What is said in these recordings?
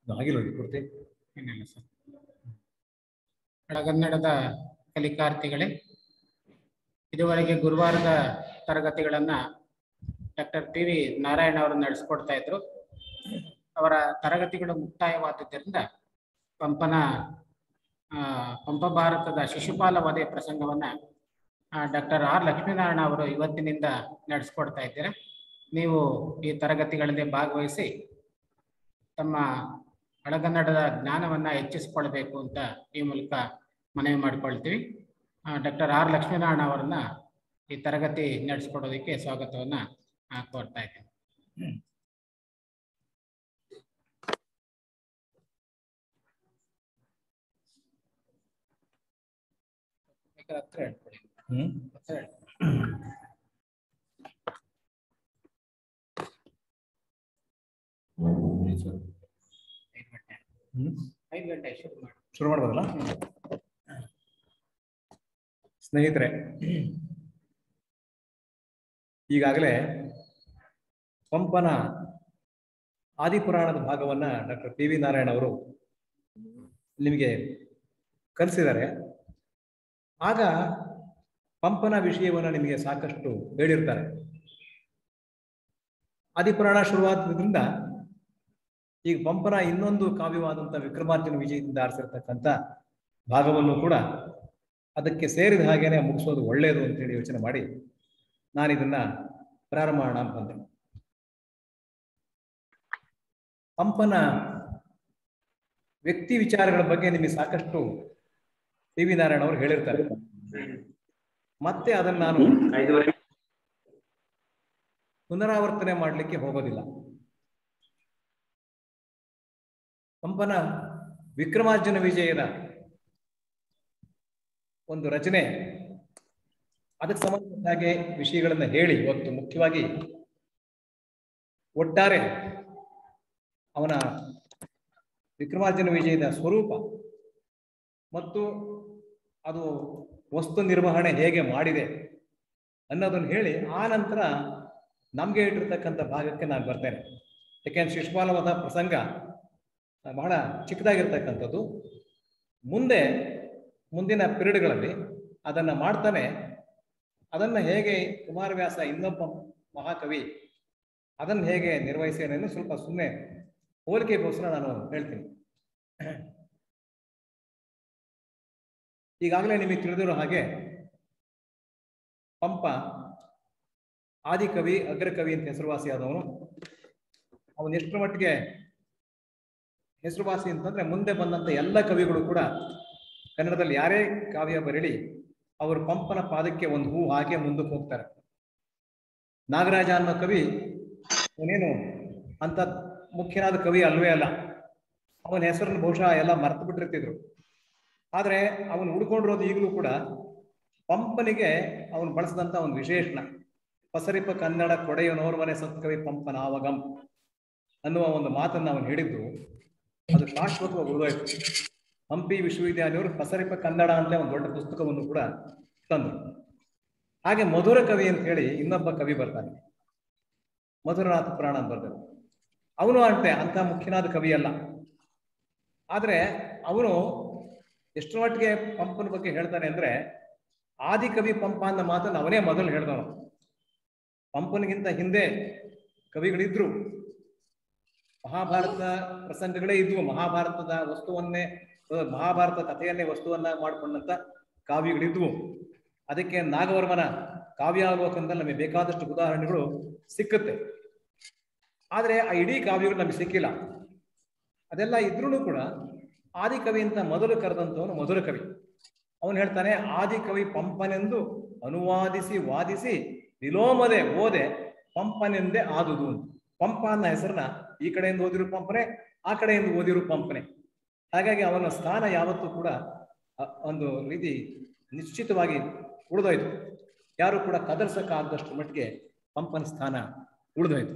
ಆಗಿಲ್ಲ ನೋಡಿ ಪೂರ್ತಿ ಏನಿಲ್ಲ ಸರ್ ಹಳಗನ್ನಡದ ಕಲಿಕಾರ್ಥಿಗಳೇ ಇದುವರೆಗೆ ಗುರುವಾರದ ತರಗತಿಗಳನ್ನ ಡಾಕ್ಟರ್ ಪಿ ವಿ ನಾರಾಯಣ ಅವರು ನಡೆಸ್ಕೊಡ್ತಾ ಇದ್ರು ಅವರ ತರಗತಿಗಳು ಮುಕ್ತಾಯವಾದದ್ದರಿಂದ ಪಂಪನ ಆ, ಪಂಪ ಭಾರತದ ಶಿಶುಪಾಲ ವಧೆ ಪ್ರಸಂಗವನ್ನ ಡಾಕ್ಟರ್ ಆರ್ ಲಕ್ಷ್ಮೀನಾರಾಯಣ ಅವರು ಇವತ್ತಿನಿಂದ ನಡೆಸ್ಕೊಡ್ತಾ ಇದ್ದೀರಾ ನೀವು ಈ ತರಗತಿಗಳಲ್ಲಿ ಭಾಗವಹಿಸಿ ತಮ್ಮ ಹಳಗನ್ನಡದ ಜ್ಞಾನವನ್ನ ಹೆಚ್ಚಿಸಿಕೊಳ್ಬೇಕು ಅಂತ ಈ ಮೂಲಕ ಮನವಿ ಮಾಡಿಕೊಳ್ತೀವಿ ಡಾಕ್ಟರ್ ಆರ್ ಲಕ್ಷ್ಮೀನಾರಾಯಣ ಅವರನ್ನ ಈ ತರಗತಿ ನಡೆಸ್ಕೊಡೋದಕ್ಕೆ ಸ್ವಾಗತವನ್ನ ಆ, ಕೋರ್ತಾ ಇದ್ದೀನಿ ಬೇಕಾದ್ರೆ ಹತ್ರ ಹೇಳ್ಕೊಡಿ. ಹ್ಮ್ ಹತ್ರ ಹೇಳ್ಕೊಡಿ. ಐದು ಗಂಟೆ ಹ್ಮ್ ಐದು ಗಂಟೆ ಶುರು ಮಾಡಿ ಶುರು ಮಾಡ್ಬೋದಲ್ಲ ಸ್ನೇಹಿತರೆ ಈಗಾಗಲೇ ಪಂಪನ ಆದಿಪುರಾಣದ ಭಾಗವನ್ನ ಡಾಕ್ಟರ್ ಪಿ ವಿ ನಾರಾಯಣ ಅವರು ನಿಮಗೆ ಕಲಿಸಿದ್ದಾರೆ ಆಗ ಪಂಪನ ವಿಷಯವನ್ನು ನಿಮಗೆ ಸಾಕಷ್ಟು ಹೇಳಿರ್ತಾರೆ ಆದಿಪುರಾಣ ಶುರುವಾದ್ರಿಂದ ಈಗ ಪಂಪನ ಇನ್ನೊಂದು ಕಾವ್ಯವಾದಂಥ ವಿಕ್ರಮಾರ್ಜುನ ವಿಜಯದಿಂದ ಆರಿಸಿರ್ತಕ್ಕಂಥ ಭಾಗವನ್ನು ಕೂಡ ಅದಕ್ಕೆ ಸೇರಿದ ಹಾಗೇನೆ ಮುಗಿಸೋದು ಒಳ್ಳೆಯದು ಅಂತೇಳಿ ಯೋಚನೆ ಮಾಡಿ ನಾನು ಇದನ್ನ ಪ್ರಾರಂಭ ಮಾಡೋಣ ಅಂತ ಬಂದೆ ಪಂಪನ ವ್ಯಕ್ತಿ ವಿಚಾರಗಳ ಬಗ್ಗೆ ನಿಮಗೆ ಸಾಕಷ್ಟು ಟಿ ವಿ ನಾರಾಯಣ ಅವರು ಹೇಳಿರ್ತಾರೆ ಮತ್ತೆ ಅದನ್ನ ನಾನು ಪುನರಾವರ್ತನೆ ಮಾಡಲಿಕ್ಕೆ ಹೋಗೋದಿಲ್ಲ ಪಂಪನ ವಿಕ್ರಮಾರ್ಜುನ ವಿಜಯದ ಒಂದು ರಚನೆ ಅದಕ್ಕೆ ಸಂಬಂಧಿಸಿದ ಹಾಗೆ ವಿಷಯಗಳನ್ನ ಹೇಳಿ ಇವತ್ತು ಮುಖ್ಯವಾಗಿ ಒಟ್ಟಾರೆ ಅವನ ವಿಕ್ರಮಾರ್ಜುನ ವಿಜಯದ ಸ್ವರೂಪ ಮತ್ತು ಅದು ವಸ್ತು ನಿರ್ವಹಣೆ ಹೇಗೆ ಮಾಡಿದೆ ಅನ್ನೋದನ್ನು ಹೇಳಿ ಆ ನಂತರ ನಮಗೆ ಇಟ್ಟಿರ್ತಕ್ಕಂಥ ಭಾಗಕ್ಕೆ ನಾನು ಬರ್ತೇನೆ ಯಾಕೆಂದ್ರೆ ಶಿಶುಪಾಲವದ ಪ್ರಸಂಗ ಬಹಳ ಚಿಕ್ಕದಾಗಿರ್ತಕ್ಕಂಥದ್ದು ಮುಂದೆ ಮುಂದಿನ ಪಿರಿಯಡ್ಗಳಲ್ಲಿ ಅದನ್ನ ಮಾಡ್ತಾನೆ ಅದನ್ನ ಹೇಗೆ ಕುಮಾರವ್ಯಾಸ ಇನ್ನೊಬ್ಬ ಮಹಾಕವಿ ಅದನ್ನ ಹೇಗೆ ನಿರ್ವಹಿಸ್ತೇನೆ ಸ್ವಲ್ಪ ಸುಮ್ಮನೆ ಹೋಲಿಕೆಗೋಸ್ಕರ ನಾನು ಹೇಳ್ತೀನಿ ಈಗಾಗಲೇ ನಿಮಗೆ ತಿಳಿದಿರೋ ಹಾಗೆ ಪಂಪ ಆದಿಕವಿ ಅಗ್ರಕವಿ ಅಂತ ಹೆಸರುವಾಸಿಯಾದವನು ಅವನು ಎಷ್ಟರ ಮಟ್ಟಿಗೆ ಹೆಸರುವಾಸಿ ಅಂತಂದ್ರೆ ಮುಂದೆ ಬಂದಂತ ಎಲ್ಲ ಕವಿಗಳು ಕೂಡ ಕನ್ನಡದಲ್ಲಿ ಯಾರೇ ಕಾವ್ಯ ಬರಲಿ ಅವರು ಪಂಪನ ಪಾದಕ್ಕೆ ಒಂದು ಹೂ ಹಾಕಿ ಮುಂದಕ್ಕೆ ಹೋಗ್ತಾರೆ ನಾಗರಾಜ ಅನ್ನೋ ಕವಿ ಅವನೇನು ಅಂತ ಮುಖ್ಯನಾದ ಕವಿ ಅಲ್ವೇ ಅಲ್ಲ ಅವನ ಹೆಸರನ್ನು ಬಹುಶಃ ಎಲ್ಲ ಮರ್ತು ಬಿಟ್ಟಿರ್ತಿದ್ರು ಆದ್ರೆ ಅವನು ಉಡ್ಕೊಂಡಿರೋದು ಈಗಲೂ ಕೂಡ ಪಂಪನಿಗೆ ಅವನು ಬಳಸಿದಂತ ಒಂದು ವಿಶೇಷಣ ಪಸರಿಪ ಕನ್ನಡ ಕೊಡೆಯನೋರ್ವನೆ ಸತ್ಕವಿ ಪಂಪನಾವಗಂ ಅನ್ನುವ ಒಂದು ಮಾತನ್ನು ಅವನು ಹೇಳಿದ್ದು ಅದು ಶಾಶ್ವತವಾಗಿ ಉಳಿದೋಯ್ತು ಹಂಪಿ ವಿಶ್ವವಿದ್ಯಾಲಯವರು ಪಸರಿಪ ಕನ್ನಡ ಅಂತ ಒಂದು ದೊಡ್ಡ ಪುಸ್ತಕವನ್ನು ಕೂಡ ತಂದರು ಹಾಗೆ ಮಧುರ ಕವಿ ಅಂತ ಹೇಳಿ ಇನ್ನೊಬ್ಬ ಕವಿ ಬರ್ತಾನೆ ಮಧುರನಾಥ ಪುರಾಣ ಅಂತ ಬರ್ತಾರೆ ಅವನು ಅಂತೆ ಅಂತ ಮುಖ್ಯನಾದ ಕವಿ ಅಲ್ಲ ಆದ್ರೆ ಅವನು ಎಷ್ಟು ಮಟ್ಟಿಗೆ ಪಂಪನ ಬಗ್ಗೆ ಹೇಳ್ತಾನೆ ಅಂದ್ರೆ ಆದಿಕವಿ ಪಂಪ ಅನ್ನೋ ಮಾತನ್ನು ಅವನೇ ಮೊದಲು ಹೇಳ್ದವನು ಪಂಪನಿಗಿಂತ ಹಿಂದೆ ಕವಿಗಳಿದ್ರು ಮಹಾಭಾರತ ಪ್ರಸಂಗಗಳೇ ಇದ್ವು ಮಹಾಭಾರತದ ವಸ್ತುವನ್ನೇ ಮಹಾಭಾರತ ಕಥೆಯನ್ನೇ ವಸ್ತುವನ್ನ ಮಾಡಿಕೊಂಡಂತ ಕಾವ್ಯಗಳಿದ್ವು ಅದಕ್ಕೆ ನಾಗವರ್ಮನ ಕಾವ್ಯಾವಲೋಕನದಲ್ಲಿ ನಮಗೆ ಬೇಕಾದಷ್ಟು ಉದಾಹರಣೆಗಳು ಸಿಕ್ಕುತ್ತೆ ಆದ್ರೆ ಆ ಇಡೀ ಕಾವ್ಯಗಳು ನಮಗೆ ಸಿಕ್ಕಿಲ್ಲ ಅದೆಲ್ಲ ಇದ್ರೂ ಕೂಡ ಆದಿಕವಿ ಅಂತ ಮೊದಲು ಕರೆದಂತವನು ಮಧುರ ಕವಿ ಅವನು ಹೇಳ್ತಾನೆ ಆದಿಕವಿ ಪಂಪನೆಂದು ಅನುವಾದಿಸಿ ವಾದಿಸಿ ವಿಲೋಮದೆ ಓದೆ ಪಂಪನೆಂದೇ ಆದುದು ಅಂತ ಪಂಪ ಅನ್ನೋ ಹೆಸರನ್ನ ಈ ಕಡೆಯಿಂದ ಓದಿರೋ ಪಂಪನೆ ಆ ಕಡೆಯಿಂದ ಓದಿರೋ ಪಂಪನೆ ಹಾಗಾಗಿ ಅವನ ಸ್ಥಾನ ಯಾವತ್ತೂ ಕೂಡ ಅ- ಒಂದು ರೀತಿ ನಿಶ್ಚಿತವಾಗಿ ಉಳಿದೋಯ್ತು ಯಾರು ಕೂಡ ಕದರ್ಸಕ್ಕಾಗದಷ್ಟು ಮಟ್ಟಿಗೆ ಪಂಪನ ಸ್ಥಾನ ಉಳಿದೋಯ್ತು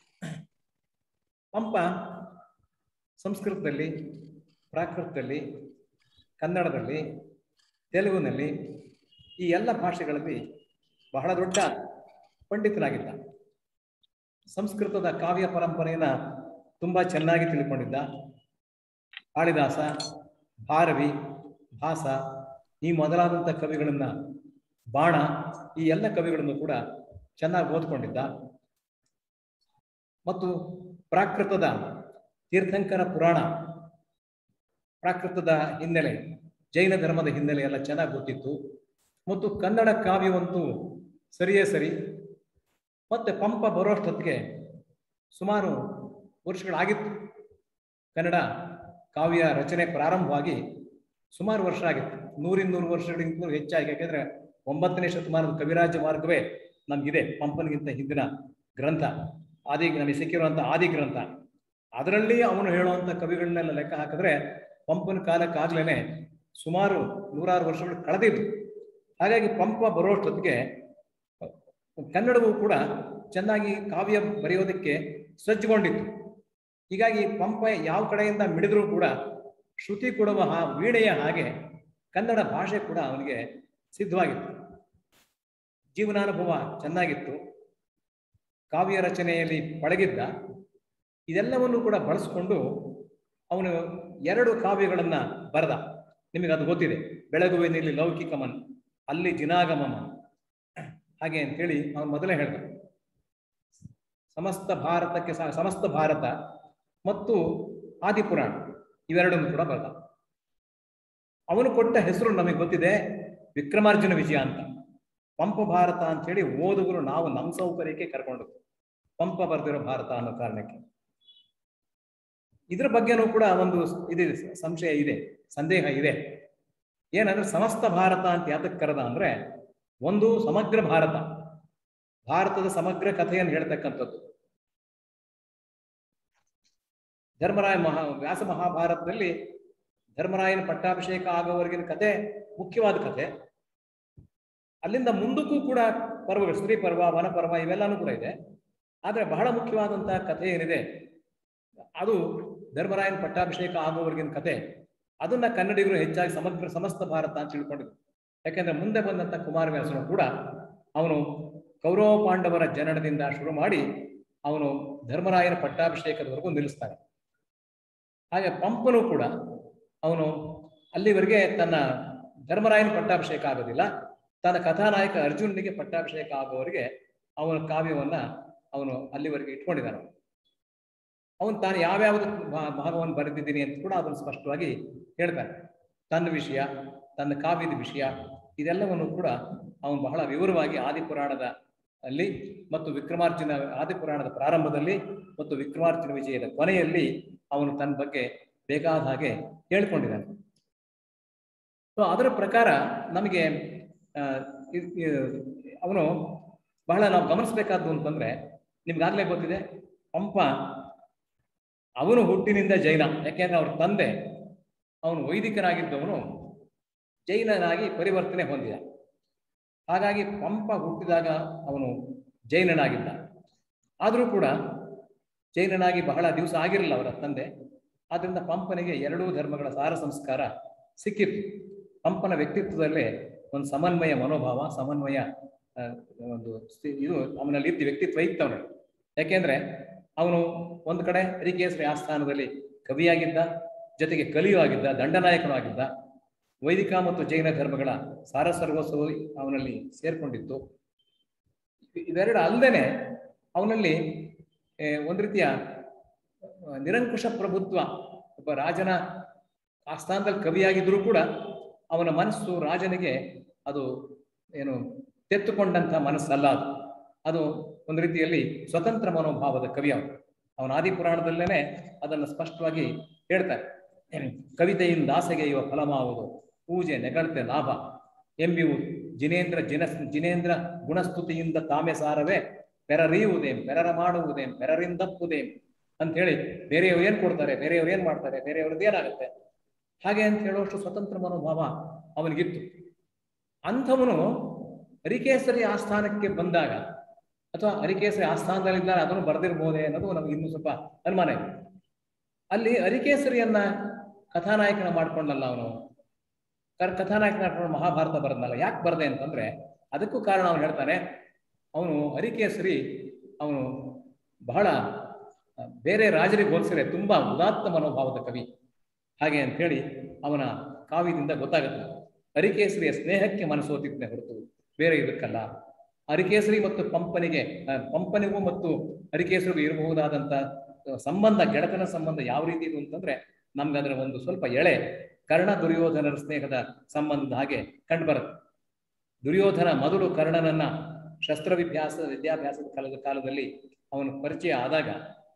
ಪಂಪ ಸಂಸ್ಕೃತದಲ್ಲಿ ಪ್ರಾಕೃತದಲ್ಲಿ ಕನ್ನಡದಲ್ಲಿ ತೆಲುಗುನಲ್ಲಿ ಈ ಎಲ್ಲ ಭಾಷೆಗಳಲ್ಲಿ ಬಹಳ ದೊಡ್ಡ ಪಂಡಿತನಾಗಿದ್ದ ಸಂಸ್ಕೃತದ ಕಾವ್ಯ ಪರಂಪರೆಯನ್ನ ತುಂಬಾ ಚೆನ್ನಾಗಿ ತಿಳ್ಕೊಂಡಿದ್ದ ಕಾಳಿದಾಸ ಭಾರವಿ ಭಾಸ ಈ ಮೊದಲಾದಂಥ ಕವಿಗಳನ್ನ ಬಾಣ ಈ ಎಲ್ಲ ಕವಿಗಳನ್ನು ಕೂಡ ಚೆನ್ನಾಗಿ ಓದ್ಕೊಂಡಿದ್ದ ಮತ್ತು ಪ್ರಾಕೃತದ ತೀರ್ಥಂಕರ ಪುರಾಣ ಪ್ರಾಕೃತದ ಹಿನ್ನೆಲೆ ಜೈನ ಧರ್ಮದ ಹಿನ್ನೆಲೆ ಎಲ್ಲ ಚೆನ್ನಾಗಿ ಗೊತ್ತಿತ್ತು ಮತ್ತು ಕನ್ನಡ ಕಾವ್ಯವಂತೂ ಸರಿಯೇ ಸರಿ ಮತ್ತೆ ಪಂಪ ಬರೋಷ್ಟೊತ್ತಿಗೆ ಸುಮಾರು ವರ್ಷಗಳಾಗಿತ್ತು ಕನ್ನಡ ಕಾವ್ಯ ರಚನೆ ಪ್ರಾರಂಭವಾಗಿ ಸುಮಾರು ವರ್ಷ ಆಗಿತ್ತು ನೂರಿನ್ನೂರು ವರ್ಷಗಳಿಗಿಂತಲೂ ಹೆಚ್ಚಾಗಿ ಯಾಕೆಂದ್ರೆ ಒಂಬತ್ತನೇ ಶತಮಾನದ ಕವಿರಾಜ ಮಾರ್ಗವೇ ನಮಗಿದೆ ಪಂಪನಿಗಿಂತ ಹಿಂದಿನ ಗ್ರಂಥ ಆದಿ ನಮಗೆ ಸಿಕ್ಕಿರುವಂಥ ಆದಿ ಗ್ರಂಥ ಅದರಲ್ಲಿ ಅವನು ಹೇಳುವಂಥ ಕವಿಗಳನ್ನೆಲ್ಲ ಲೆಕ್ಕ ಹಾಕಿದ್ರೆ ಪಂಪನ ಕಾಲಕ್ಕಾಗ್ಲೇನೆ ಸುಮಾರು ನೂರಾರು ವರ್ಷಗಳು ಕಳೆದಿದ್ದು ಹಾಗಾಗಿ ಪಂಪ ಬರೋಷ್ಟೊತ್ತಿಗೆ ಕನ್ನಡವು ಕೂಡ ಚೆನ್ನಾಗಿ ಕಾವ್ಯ ಬರೆಯೋದಕ್ಕೆ ಸಜ್ಜುಗೊಂಡಿತ್ತು ಹೀಗಾಗಿ ಪಂಪ ಯಾವ ಕಡೆಯಿಂದ ಮಿಡಿದ್ರೂ ಕೂಡ ಶ್ರುತಿ ಕೊಡುವ ಹಾ ವೀಣೆಯ ಹಾಗೆ ಕನ್ನಡ ಭಾಷೆ ಕೂಡ ಅವನಿಗೆ ಸಿದ್ಧವಾಗಿತ್ತು ಜೀವನಾನುಭವ ಚೆನ್ನಾಗಿತ್ತು ಕಾವ್ಯ ರಚನೆಯಲ್ಲಿ ಪಳಗಿದ್ದ ಇದೆಲ್ಲವನ್ನು ಕೂಡ ಬಳಸ್ಕೊಂಡು ಅವನು ಎರಡು ಕಾವ್ಯಗಳನ್ನ ಬರೆದ ನಿಮಗೆ ಅದು ಗೊತ್ತಿದೆ ಬೆಳಗುವಿನಲ್ಲಿ ಲೌಕಿಕಮನ್ ಅಲ್ಲಿ ಜಿನಾಗಮನ ಹಾಗೆ ಅಂತೇಳಿ ಅವನು ಮೊದಲೇ ಹೇಳಿದ ಸಮಸ್ತ ಭಾರತಕ್ಕೆ ಸ- ಸಮಸ್ತ ಭಾರತ ಮತ್ತು ಆದಿಪುರಾಣ ಇವೆರಡನ್ನು ಕೂಡ ಬರೆದ ಅವನು ಕೊಟ್ಟ ಹೆಸರು ನಮಗೆ ಗೊತ್ತಿದೆ ವಿಕ್ರಮಾರ್ಜುನ ವಿಜಯ ಅಂತ ಪಂಪ ಭಾರತ ಅಂತ ಹೇಳಿ ಓದುಗರು ನಾವು ನಮ್ಮ ಸೌಕರ್ಯಕ್ಕೆ ಕರ್ಕೊಂಡು ಪಂಪ ಬರೆದಿರೋ ಭಾರತ ಅನ್ನೋ ಕಾರಣಕ್ಕೆ ಇದ್ರ ಬಗ್ಗೆನೂ ಕೂಡ ಒಂದು ಇದಿದೆ ಸಂಶಯ ಇದೆ ಸಂದೇಹ ಇದೆ ಏನಂದ್ರೆ ಸಮಸ್ತ ಭಾರತ ಅಂತ ಯಾತಕ್ಕೆ ಕರೆದ ಅಂದ್ರೆ ಒಂದು ಸಮಗ್ರ ಭಾರತ ಭಾರತದ ಸಮಗ್ರ ಕಥೆಯನ್ನು ಹೇಳ್ತಕ್ಕಂಥದ್ದು ಧರ್ಮರಾಯ ಮಹಾ ವ್ಯಾಸ ಮಹಾಭಾರತದಲ್ಲಿ ಧರ್ಮರಾಯನ ಪಟ್ಟಾಭಿಷೇಕ ಆಗೋವರೆಗಿನ ಕತೆ ಮುಖ್ಯವಾದ ಕತೆ ಅಲ್ಲಿಂದ ಮುಂದಕ್ಕೂ ಕೂಡ ಪರ್ವಗಳು ಸ್ತ್ರೀ ಪರ್ವ ವನ ಪರ್ವ ಇವೆಲ್ಲಾನು ಕೂಡ ಇದೆ ಆದ್ರೆ ಬಹಳ ಮುಖ್ಯವಾದಂತಹ ಕಥೆ ಏನಿದೆ ಅದು ಧರ್ಮರಾಯನ ಪಟ್ಟಾಭಿಷೇಕ ಆಗುವವರೆಗಿನ ಕತೆ ಅದನ್ನ ಕನ್ನಡಿಗರು ಹೆಚ್ಚಾಗಿ ಸಮಗ್ರ ಸಮಸ್ತ ಭಾರತ ಅಂತ ತಿಳ್ಕೊಂಡಿದ್ರು ಯಾಕೆಂದ್ರೆ ಮುಂದೆ ಬಂದಂತ ಕುಮಾರವ್ಯಾಸನು ಕೂಡ ಅವನು ಕೌರವ ಪಾಂಡವರ ಜನನದಿಂದ ಶುರು ಮಾಡಿ ಅವನು ಧರ್ಮರಾಯನ ಪಟ್ಟಾಭಿಷೇಕದವರೆಗೂ ನಿಲ್ಲಿಸ್ತಾನೆ ಹಾಗೆ ಪಂಪನು ಕೂಡ ಅವನು ಅಲ್ಲಿವರೆಗೆ ತನ್ನ ಧರ್ಮರಾಯನ ಪಟ್ಟಾಭಿಷೇಕ ಆಗೋದಿಲ್ಲ ತನ್ನ ಕಥಾನಾಯಕ ಅರ್ಜುನನಿಗೆ ಪಟ್ಟಾಭಿಷೇಕ ಆಗುವವರೆಗೆ ಅವನ ಕಾವ್ಯವನ್ನ ಅವನು ಅಲ್ಲಿವರೆಗೆ ಇಟ್ಕೊಂಡಿದ್ದಾನೆ ಅವನು ತಾನು ಯಾವ್ಯಾವ್ದು ಭಾ- ಭಾಗವನ್ನು ಬರೆದಿದ್ದೀನಿ ಅಂತ ಕೂಡ ಅದನ್ನು ಸ್ಪಷ್ಟವಾಗಿ ಹೇಳ್ತಾನೆ ತನ್ನ ವಿಷಯ ತನ್ನ ಕಾವ್ಯದ ವಿಷಯ ಇದೆಲ್ಲವನ್ನು ಕೂಡ ಅವನು ಬಹಳ ವಿವರವಾಗಿ ಆದಿಪುರಾಣದ ಅಲ್ಲಿ ಮತ್ತು ವಿಕ್ರಮಾರ್ಜುನ ಆದಿಪುರಾಣದ ಪ್ರಾರಂಭದಲ್ಲಿ ಮತ್ತು ವಿಕ್ರಮಾರ್ಜುನ ವಿಜಯದ ಕೊನೆಯಲ್ಲಿ ಅವನು ತನ್ನ ಬಗ್ಗೆ ಬೇಕಾದ ಹಾಗೆ ಹೇಳ್ಕೊಂಡಿದ್ದಾನೆ ಸೊ ಅದರ ಪ್ರಕಾರ ನಮಗೆ ಆ, ಇದ್- ಇ- ಅವನು ಬಹಳ ನಾವು ಗಮನಿಸಬೇಕಾದ್ದು ಅಂತಂದ್ರೆ ನಿಮ್ಗಾಗ್ಲೇ ಗೊತ್ತಿದೆ ಪಂಪ ಅವನು ಹುಟ್ಟಿನಿಂದ ಜೈನ ಯಾಕೆಂದ್ರೆ ಅವ್ರ ತಂದೆ ಅವನು ವೈದಿಕನಾಗಿದ್ದವನು ಜೈನನಾಗಿ ಪರಿವರ್ತನೆ ಹೊಂದಿದ ಹಾಗಾಗಿ ಪಂಪ ಹುಟ್ಟಿದಾಗ ಅವನು ಜೈನನಾಗಿದ್ದ ಆದರೂ ಕೂಡ ಜೈನನಾಗಿ ಬಹಳ ದಿವಸ ಆಗಿರಲಿಲ್ಲ ಅವರ ತಂದೆ ಆದ್ರಿಂದ ಪಂಪನಿಗೆ ಎರಡೂ ಧರ್ಮಗಳ ಸಾರ ಸಂಸ್ಕಾರ ಸಿಕ್ಕಿತ್ತು ಪಂಪನ ವ್ಯಕ್ತಿತ್ವದಲ್ಲೇ ಒಂದು ಸಮನ್ವಯ ಮನೋಭಾವ ಸಮನ್ವಯ ಆ, ಒಂದು ಸ್ಥಿ- ಇದು ಅವನಲ್ಲಿ ಇತ್ತು ವ್ಯಕ್ತಿತ್ವ ಇತ್ತು ಅವನಲ್ಲಿ ಯಾಕೆಂದ್ರೆ ಅವನು ಒಂದು ಕಡೆ ಹರಿಕೇಸರಿ ಆಸ್ಥಾನದಲ್ಲಿ ಕವಿಯಾಗಿದ್ದ ಜೊತೆಗೆ ಕಲಿಯೂ ಆಗಿದ್ದ ದಂಡನಾಯಕನೂ ಆಗಿದ್ದ ವೈದಿಕ ಮತ್ತು ಜೈನ ಧರ್ಮಗಳ ಸಾರ ಸರ್ವಸ್ವವು ಅವನಲ್ಲಿ ಸೇರ್ಕೊಂಡಿತ್ತು ಇ- ಇವೆರಡು ಅಲ್ಲದೇನೆ ಅವನಲ್ಲಿ ಏ, ಒಂದು ರೀತಿಯ ಆ, ನಿರಂಕುಶ ಪ್ರಭುತ್ವ ಒಬ್ಬ ರಾಜನ ಆಸ್ಥಾನದಲ್ಲಿ ಕವಿಯಾಗಿದ್ರೂ ಕೂಡ ಅವನ ಮನಸ್ಸು ರಾಜನಿಗೆ ಅದು ಏನು ತೆತ್ತುಕೊಂಡಂತ ಮನಸ್ಸಲ್ಲ ಅದು ಅದು ಒಂದು ರೀತಿಯಲ್ಲಿ ಸ್ವತಂತ್ರ ಮನೋಭಾವದ ಕವಿ ಅವನು ಅವನ ಆದಿಪುರಾಣದಲ್ಲೇನೆ ಅದನ್ನು ಸ್ಪಷ್ಟವಾಗಿ ಹೇಳ್ತಾರೆ ಕವಿತೆಯಿಂದ ಆಸೆಗೆಯುವ ಫಲಮಾವುದು ಪೂಜೆ ನೆಗಳತೆ ಲಾಭ ಎಂಬಿವು ಜಿನೇಂದ್ರ ಜಿನ ಜಿನೇಂದ್ರ ಗುಣಸ್ತುತಿಯಿಂದ ತಾಮೆ ಸಾರವೇ ಪೆರರಿಯುವುದೇಂ ಪೆರರ ಮಾಡುವುದೇಂ ಪೆರರಿಂದಪ್ಪುದೇಂ ಅಂತ ಹೇಳಿ ಬೇರೆಯವ್ರು ಏನ್ ಕೊಡ್ತಾರೆ ಬೇರೆಯವ್ರು ಏನ್ ಮಾಡ್ತಾರೆ ಬೇರೆಯವ್ರದ್ದು ಏನಾಗುತ್ತೆ ಹಾಗೆ ಅಂತ ಹೇಳುವಷ್ಟು ಸ್ವತಂತ್ರ ಮನೋಭಾವ ಅವನಿಗಿತ್ತು ಅಂಥವನು ಹರಿಕೇಸರಿ ಆಸ್ಥಾನಕ್ಕೆ ಬಂದಾಗ ಅಥವಾ ಹರಿಕೇಸರಿ ಆಸ್ಥಾನದಲ್ಲಿದ್ದಾರೆ ಅದನ್ನು ಬರೆದಿರ್ಬೋದೇ ಅನ್ನೋದು ನಮ್ಗೆ ಇನ್ನೂ ಸ್ವಲ್ಪ ಅನುಮಾನ ಇದೆ ಅಲ್ಲಿ ಹರಿಕೇಸರಿಯನ್ನ ಕಥಾನಾಯಕನ ಮಾಡ್ಕೊಂಡಲ್ಲ ಅವನು ಕರ್ ಕಥಾನಾಯಕನ ಮಾಡ್ಕೊಂಡು ಮಹಾಭಾರತ ಬರೆದಲ್ಲ ಯಾಕೆ ಬರದೆ ಅಂತಂದ್ರೆ ಅದಕ್ಕೂ ಕಾರಣ ಅವನು ಹೇಳ್ತಾನೆ ಅವನು ಹರಿಕೇಸರಿ ಅವನು ಬಹಳ ಆ, ಬೇರೆ ರಾಜರಿಗೆ ಹೋಲಿಸಿದ್ರೆ ತುಂಬಾ ಉದಾತ್ತ ಮನೋಭಾವದ ಕವಿ ಹಾಗೆ ಅಂತೇಳಿ ಅವನ ಕಾವ್ಯದಿಂದ ಗೊತ್ತಾಗುತ್ತೆ ಅರಿಕೇಸರಿಯ ಸ್ನೇಹಕ್ಕೆ ಮನಸೋತಿದ್ದೆ ಹೊರತು ಬೇರೆ ಇದಕ್ಕಲ್ಲ ಅರಿಕೇಸರಿ ಮತ್ತು ಪಂಪನಿಗೆ ಆ, ಪಂಪನಿಗೂ ಮತ್ತು ಅರಿಕೇಸರಿಗೂ ಇರಬಹುದಾದಂತ ಆ, ಸಂಬಂಧ ಗೆಳತನ ಸಂಬಂಧ ಯಾವ ರೀತಿ ಇದು ಅಂತಂದ್ರೆ ನಮ್ಗೆ ಅದರ ಒಂದು ಸ್ವಲ್ಪ ಎಳೆ ಕರ್ಣ ದುರ್ಯೋಧನರ ಸ್ನೇಹದ ಸಂಬಂಧದ ಹಾಗೆ ಕಂಡುಬರುತ್ತೆ ದುರ್ಯೋಧನ ಮೊದಲು ಕರ್ಣನನ್ನ ಶಸ್ತ್ರವಿಭ್ಯಾಸ ವಿದ್ಯಾಭ್ಯಾಸದ ಕಾಲದ ಕಾಲದಲ್ಲಿ ಅವನ ಪರಿಚಯ ಆದಾಗ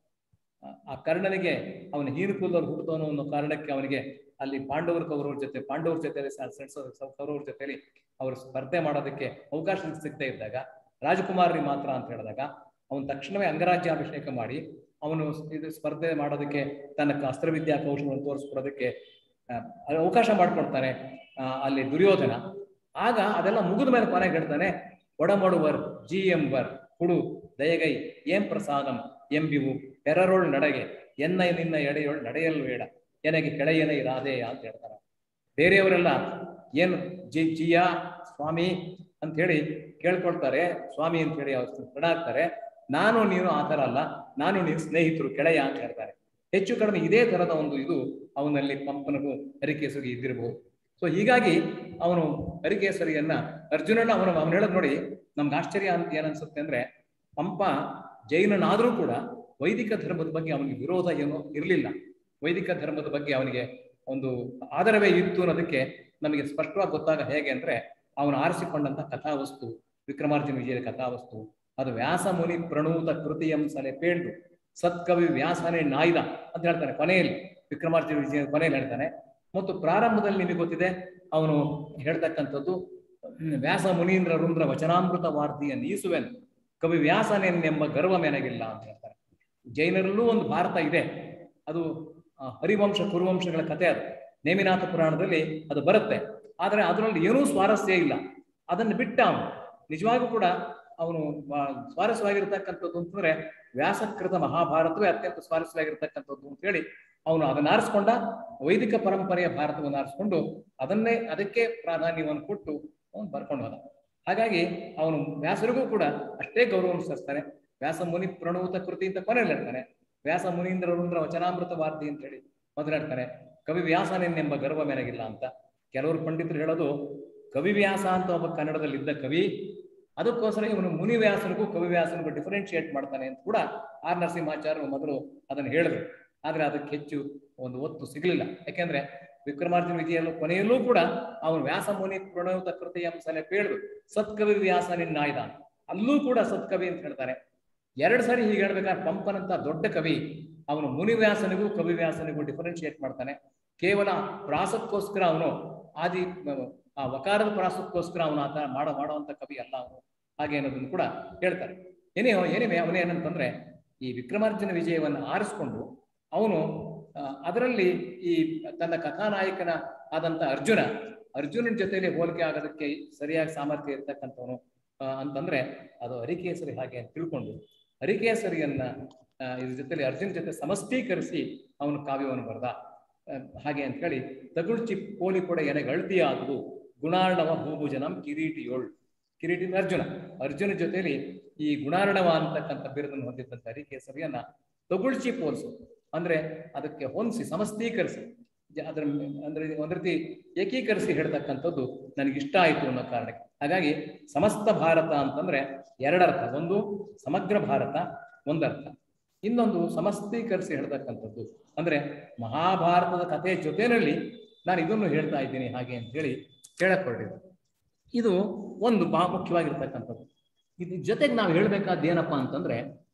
ಆ- ಆ ಕರ್ಣನಿಗೆ ಅವನ ಹೀನುಕುಲದಲ್ಲಿ ಹುಟ್ಟುತ್ತಾನೋ ಅನ್ನೋ ಕಾರಣಕ್ಕೆ ಅವನಿಗೆ ಅಲ್ಲಿ ಪಾಂಡವರ ಕೌರವರ ಜೊತೆ ಪಾಂಡವರ ಜೊತೆಲಿ ಸ- ಸ- ಸ- ಸ- ಕೌರವರ ಜೊತೆಲಿ ಅವರು ಸ್ಪರ್ಧೆ ಮಾಡೋದಕ್ಕೆ ಅವಕಾಶ ಸಿಗದೆ ಇದ್ದಾಗ ರಾಜಕುಮಾರರಿಗೆ ಮಾತ್ರ ಅಂತ ಹೇಳಿದಾಗ ಅವನು ತಕ್ಷಣವೇ ಅಂಗರಾಜ್ಯಾಭಿಷೇಕ ಮಾಡಿ ಅವನು ಇದು ಸ್ಪರ್ಧೆ ಮಾಡೋದಕ್ಕೆ ತನ್ನ ಕ- ಅಸ್ತ್ರವಿದ್ಯಾ ಕೌಶಲವನ್ನು ತೋರಿಸ್ಕೊಡೋದಕ್ಕೆ ಆ, ಅವಕಾಶ ಮಾಡ್ಕೊಡ್ತಾನೆ ಆ, ಅಲ್ಲಿ ದುರ್ಯೋಧನ ಆಗ ಅದೆಲ್ಲ ಮುಗಿದ ಮೇಲೆ ಕೊನೆಗೆ ಹೇಳ್ತಾನೆ ಒಡಮಡುವರ್ ಜಿ ಎಂಬರ್ ಕುಡು ದಯಗೈ ಏಂ ಪ್ರಸಾದಂ ಎಂಬಿವು ಪೆರರೊಳ್ ನಡೆಗೆ ಎನ್ನ ನಿನ್ನ ಎಡೆಯೊಳ್ ನಡೆಯಲು ಬೇಡ ಎನಗೆ ಕೆಳೆಯನ ಇರಾದೆಯ ಅಂತ ಹೇಳ್ತಾರೆ ಬೇರೆಯವರೆಲ್ಲ ಏನು ಜಿ ಜಿಯ ಸ್ವಾಮಿ ಅಂತ ಹೇಳಿ ಕೇಳ್ಕೊಳ್ತಾರೆ ಸ್ವಾಮಿ ಅಂತ ಹೇಳಿ ಅವ್ರು ಆಗ್ತಾರೆ ನಾನು ನೀನು ಆ ಥರ ಅಲ್ಲ ನಾನು ನೀನು ಸ್ನೇಹಿತರು ಕೆಳೆಯ ಅಂತ ಹೇಳ್ತಾರೆ ಹೆಚ್ಚು ಕಡಿಮೆ ಇದೇ ತರದ ಒಂದು ಇದು ಅವನಲ್ಲಿ ಪಂಪನಿಗೂ ಅರಿಕೇಸರಿಗೆ ಇದ್ದಿರಬಹುದು ಸೊ ಹೀಗಾಗಿ ಅವನು ಅರಿಕೇಸರಿಯನ್ನ ಅರ್ಜುನನ ಅವನು ಅವನು ಹೇಳೋದು ನೋಡಿ ನಮ್ಗೆ ಆಶ್ಚರ್ಯ ಅಂತ ಏನನ್ಸುತ್ತೆ ಅಂದ್ರೆ ಪಂಪ ಜೈನನಾದರೂ ಕೂಡ ವೈದಿಕ ಧರ್ಮದ ಬಗ್ಗೆ ಅವನಿಗೆ ವಿರೋಧ ಏನೋ ಇರಲಿಲ್ಲ ವೈದಿಕ ಧರ್ಮದ ಬಗ್ಗೆ ಅವನಿಗೆ ಒಂದು ಆದರವೇ ಇತ್ತು ಅನ್ನೋದಕ್ಕೆ ನಮಗೆ ಸ್ಪಷ್ಟವಾಗಿ ಗೊತ್ತಾಗ ಹೇಗೆ ಅಂದ್ರೆ ಅವನು ಆರಿಸಿಕೊಂಡಂತ ಕಥಾವಸ್ತು ವಿಕ್ರಮಾರ್ಜುನ ವಿಜಯದ ಕಥಾವಸ್ತು ಅದು ವ್ಯಾಸ ಮುನಿ ಪ್ರಣೂತ ಕೃತಿಯಂ ಸಲೆ ಪೇಂಡು ಸತ್ಕವಿ ವ್ಯಾಸನೇ ನಾಯ್ದ ಅಂತ ಹೇಳ್ತಾನೆ ಕೊನೆಯಲ್ಲಿ ವಿಕ್ರಮಾರ್ಜುನ ವಿಜಯ ಕೊನೆಯಲ್ಲಿ ಹೇಳ್ತಾನೆ ಮತ್ತು ಪ್ರಾರಂಭದಲ್ಲಿ ನಿಮಗೆ ಗೊತ್ತಿದೆ ಅವನು ಹೇಳ್ತಕ್ಕಂಥದ್ದು ಹ್ಮ್, ವ್ಯಾಸ ಮುನೀಂದ್ರ ರುಂದ್ರ ವಚನಾಮೃತ ವಾರ್ತಿಯ ನೀಸುವೆನ್ ಕವಿ ವ್ಯಾಸನೆನ್ನೆಂಬ ಗರ್ವ ಮೆನಗಿಲ್ಲ ಅಂತ ಹೇಳ್ತಾರೆ ಜೈನರಲ್ಲೂ ಒಂದು ಭಾರತ ಇದೆ ಅದು ಆ, ಹರಿವಂಶ ಕುರುವಂಶಗಳ ಕಥೆ ಅದು ನೇಮಿನಾಥ ಪುರಾಣದಲ್ಲಿ ಅದು ಬರುತ್ತೆ ಆದರೆ ಅದರಲ್ಲಿ ಏನೂ ಸ್ವಾರಸ್ಯ ಇಲ್ಲ ಅದನ್ನು ಬಿಟ್ಟ ಅವನು ನಿಜವಾಗೂ ಕೂಡ ಅವನು ಆ, ಸ್ವಾರಸ್ಯವಾಗಿರ್ತಕ್ಕಂಥದ್ದು ಅಂತಂದ್ರೆ ವ್ಯಾಸಕೃತ ಮಹಾಭಾರತವೇ ಅತ್ಯಂತ ಸ್ವಾರಸ್ಯವಾಗಿರ್ತಕ್ಕಂಥದ್ದು ಅಂತ ಹೇಳಿ ಅವನು ಅದನ್ನ ಆರಿಸ್ಕೊಂಡ ವೈದಿಕ ಪರಂಪರೆಯ ಭಾರತವನ್ನು ಆರಿಸ್ಕೊಂಡು ಅದನ್ನೇ ಅದಕ್ಕೆ ಪ್ರಾಧಾನ್ಯವನ್ನು ಕೊಟ್ಟು ಅವನು ಬರ್ಕೊಂಡು ಹೋದ ಹಾಗಾಗಿ ಅವನು ವ್ಯಾಸರಿಗೂ ಕೂಡ ಅಷ್ಟೇ ಗೌರವವನ್ನು ಸಲ್ಲಿಸ್ತಾನೆ ವ್ಯಾಸ ಮುನಿ ಪ್ರಣೂತ ಕೃತಿ ಅಂತ ಕೊನೆಯಲ್ಲಿ ಹೇಳ್ತಾನೆ ವ್ಯಾಸ ಮುನೀಂದ್ರ ರುಂದ್ರ ವಚನಾಮೃತ ವಾರ್ತಿ ಅಂತ ಹೇಳಿ ಮೊದಲು ಹೇಳ್ತಾನೆ ಕವಿ ವ್ಯಾಸನೆನ್ನೆಂಬ ಗರ್ವ ಮೆನಗಿಲ್ಲ ಅಂತ ಕೆಲವರು ಪಂಡಿತರು ಹೇಳೋದು ಕವಿ ವ್ಯಾಸ ಅಂತ ಒಬ್ಬ ಕನ್ನಡದಲ್ಲಿ ಇದ್ದ ಕವಿ ಅದಕ್ಕೋಸ್ಕರ ಇವನು ಮುನಿ ವ್ಯಾಸನಿಗೂ ಕವಿ ವ್ಯಾಸನಿಗೂ ಡಿಫರೆನ್ಶಿಯೇಟ್ ಮಾಡ್ತಾನೆ ಅಂತ ಕೂಡ ಆರ್ ನರಸಿಂಹಾಚಾರ್ಯರು ಮೊದಲು ಅದನ್ನು ಹೇಳಿದ್ರು ಆದ್ರೆ ಅದಕ್ಕೆ ಹೆಚ್ಚು ಒಂದು ಒತ್ತು ಸಿಗಲಿಲ್ಲ ಯಾಕೆಂದ್ರೆ ವಿಕ್ರಮಾರ್ಜುನ ವಿಜಯಲ್ಲೂ ಕೊನೆಯಲ್ಲೂ ಕೂಡ ಅವನು ವ್ಯಾಸ ಮುನಿ ಪ್ರಣೋತ ಕೃತಿ ಅಂಶನೆ ಪೇಳ್ದು ಸತ್ಕವಿ ವ್ಯಾಸ ನಿನ್ನಾಯ್ದ ಅಲ್ಲೂ ಕೂಡ ಸತ್ಕವಿ ಅಂತ ಹೇಳ್ತಾರೆ ಎರಡು ಸಾರಿ ಹೀಗೆ ಹೇಳ್ಬೇಕಾದ್ರೆ ಪಂಪನಂತ ದೊಡ್ಡ ಕವಿ ಅವನು ಮುನಿವ್ಯಾಸನಿಗೂ ಕವಿವ್ಯಾಸನಿಗೂ ಡಿಫರೆನ್ಶಿಯೇಟ್ ಮಾಡ್ತಾನೆ ಕೇವಲ ಪ್ರಾಸಕ್ಕೋಸ್ಕರ ಅವನು ಆದಿ ಆ ವಕಾರದ ಪ್ರಾಸಕ್ಕೋಸ್ಕರ ಅವನು ಆತ ಮಾಡೋ ಮಾಡುವಂತ ಕವಿ ಅಲ್ಲ ಅವನು ಹಾಗೆ ಅನ್ನೋದನ್ನು ಕೂಡ ಹೇಳ್ತಾರೆ ಏನೇ ಏನಿವೆ ಅವನೇನಂತಂದ್ರೆ ಈ ವಿಕ್ರಮಾರ್ಜುನ ವಿಜಯವನ್ನು ಆರಿಸ್ಕೊಂಡು ಅವನು ಆ, ಅದರಲ್ಲಿ ಈ ತನ್ನ ಕಥಾನಾಯಕನ ಆದಂತ ಅರ್ಜುನ ಅರ್ಜುನನ ಜೊತೆಲಿ ಹೋಲಿಕೆ ಆಗೋದಕ್ಕೆ ಸರಿಯಾಗಿ ಸಾಮರ್ಥ್ಯ ಇರ್ತಕ್ಕಂಥವನು ಆ, ಅಂತಂದ್ರೆ ಅದು ಹರಿಕೇಸರಿ ಹಾಗೆ ಅಂತ ತಿಳ್ಕೊಂಡು ಹರಿಕೇಸರಿಯನ್ನ ಆ, ಇದ್ರ ಜೊತೆಲಿ ಅರ್ಜುನ್ ಜೊತೆ ಸಮಷ್ಟೀಕರಿಸಿ ಅವನು ಕಾವ್ಯವನ್ನು ಬರೆದ ಆ, ಹಾಗೆ ಅಂತ ಹೇಳಿ ತಗುಳ್ಚಿ ಪೋಲಿ ಕೂಡ ಎನಗೆ ಅಳ್ದಿಯಾದುದು ಗುಣಾರ್ಣವ ಭೂಭುಜನಂ ಕಿರೀಟಿಯೋಳ್ ಕಿರೀಟಿ ಅಂದ್ರೆ ಅರ್ಜುನ ಅರ್ಜುನ ಜೊತೆಲಿ ಈ ಗುಣಾರ್ಣವ ಅಂತಕ್ಕಂಥ ಬಿರುದನ್ನು ಹೊಂದಿದ್ದಂತ ಹರಿಕೇಸರಿಯನ್ನ ತಗುಳ್ಚಿ ಪೋಲ್ಸು ಅಂದ್ರೆ ಅದಕ್ಕೆ ಹೊಂದಿಸಿ ಸಮಸ್ತೀಕರಿಸಿ ಜ- ಅದರ ಮ್- ಅಂದ್ರೆ ಒಂದ್ ರೀತಿ ಏಕೀಕರಿಸಿ ಹೇಳ್ತಕ್ಕಂಥದ್ದು ನನಗೆ ಇಷ್ಟ ಆಯಿತು ಅನ್ನೋ ಕಾರಣಕ್ಕೆ ಹಾಗಾಗಿ ಸಮಸ್ತ ಭಾರತ ಅಂತಂದ್ರೆ ಎರಡರ್ಥ ಒಂದು ಸಮಗ್ರ ಭಾರತ ಒಂದರ್ಥ ಇನ್ನೊಂದು ಸಮಸ್ತೀಕರಿಸಿ ಹೇಳ್ತಕ್ಕಂಥದ್ದು ಅಂದ್ರೆ ಮಹಾಭಾರತದ ಕಥೆಯ ಜೊತೆಯಲ್ಲಿ ನಾನು ಇದನ್ನು ಹೇಳ್ತಾ ಇದ್ದೀನಿ ಹಾಗೆ ಅಂತ ಹೇಳಿ ಹೇಳಕ್ ಹೊರಟಿದ್ದೆ ಇದು ಒಂದು ಬಹಳ ಮುಖ್ಯವಾಗಿರ್ತಕ್ಕಂಥದ್ದು ಇದ್ರ ಜೊತೆಗೆ ನಾವು ಹೇಳ್ಬೇಕಾದ್ದು ಏನಪ್ಪಾ ಅಂತಂದ್ರೆ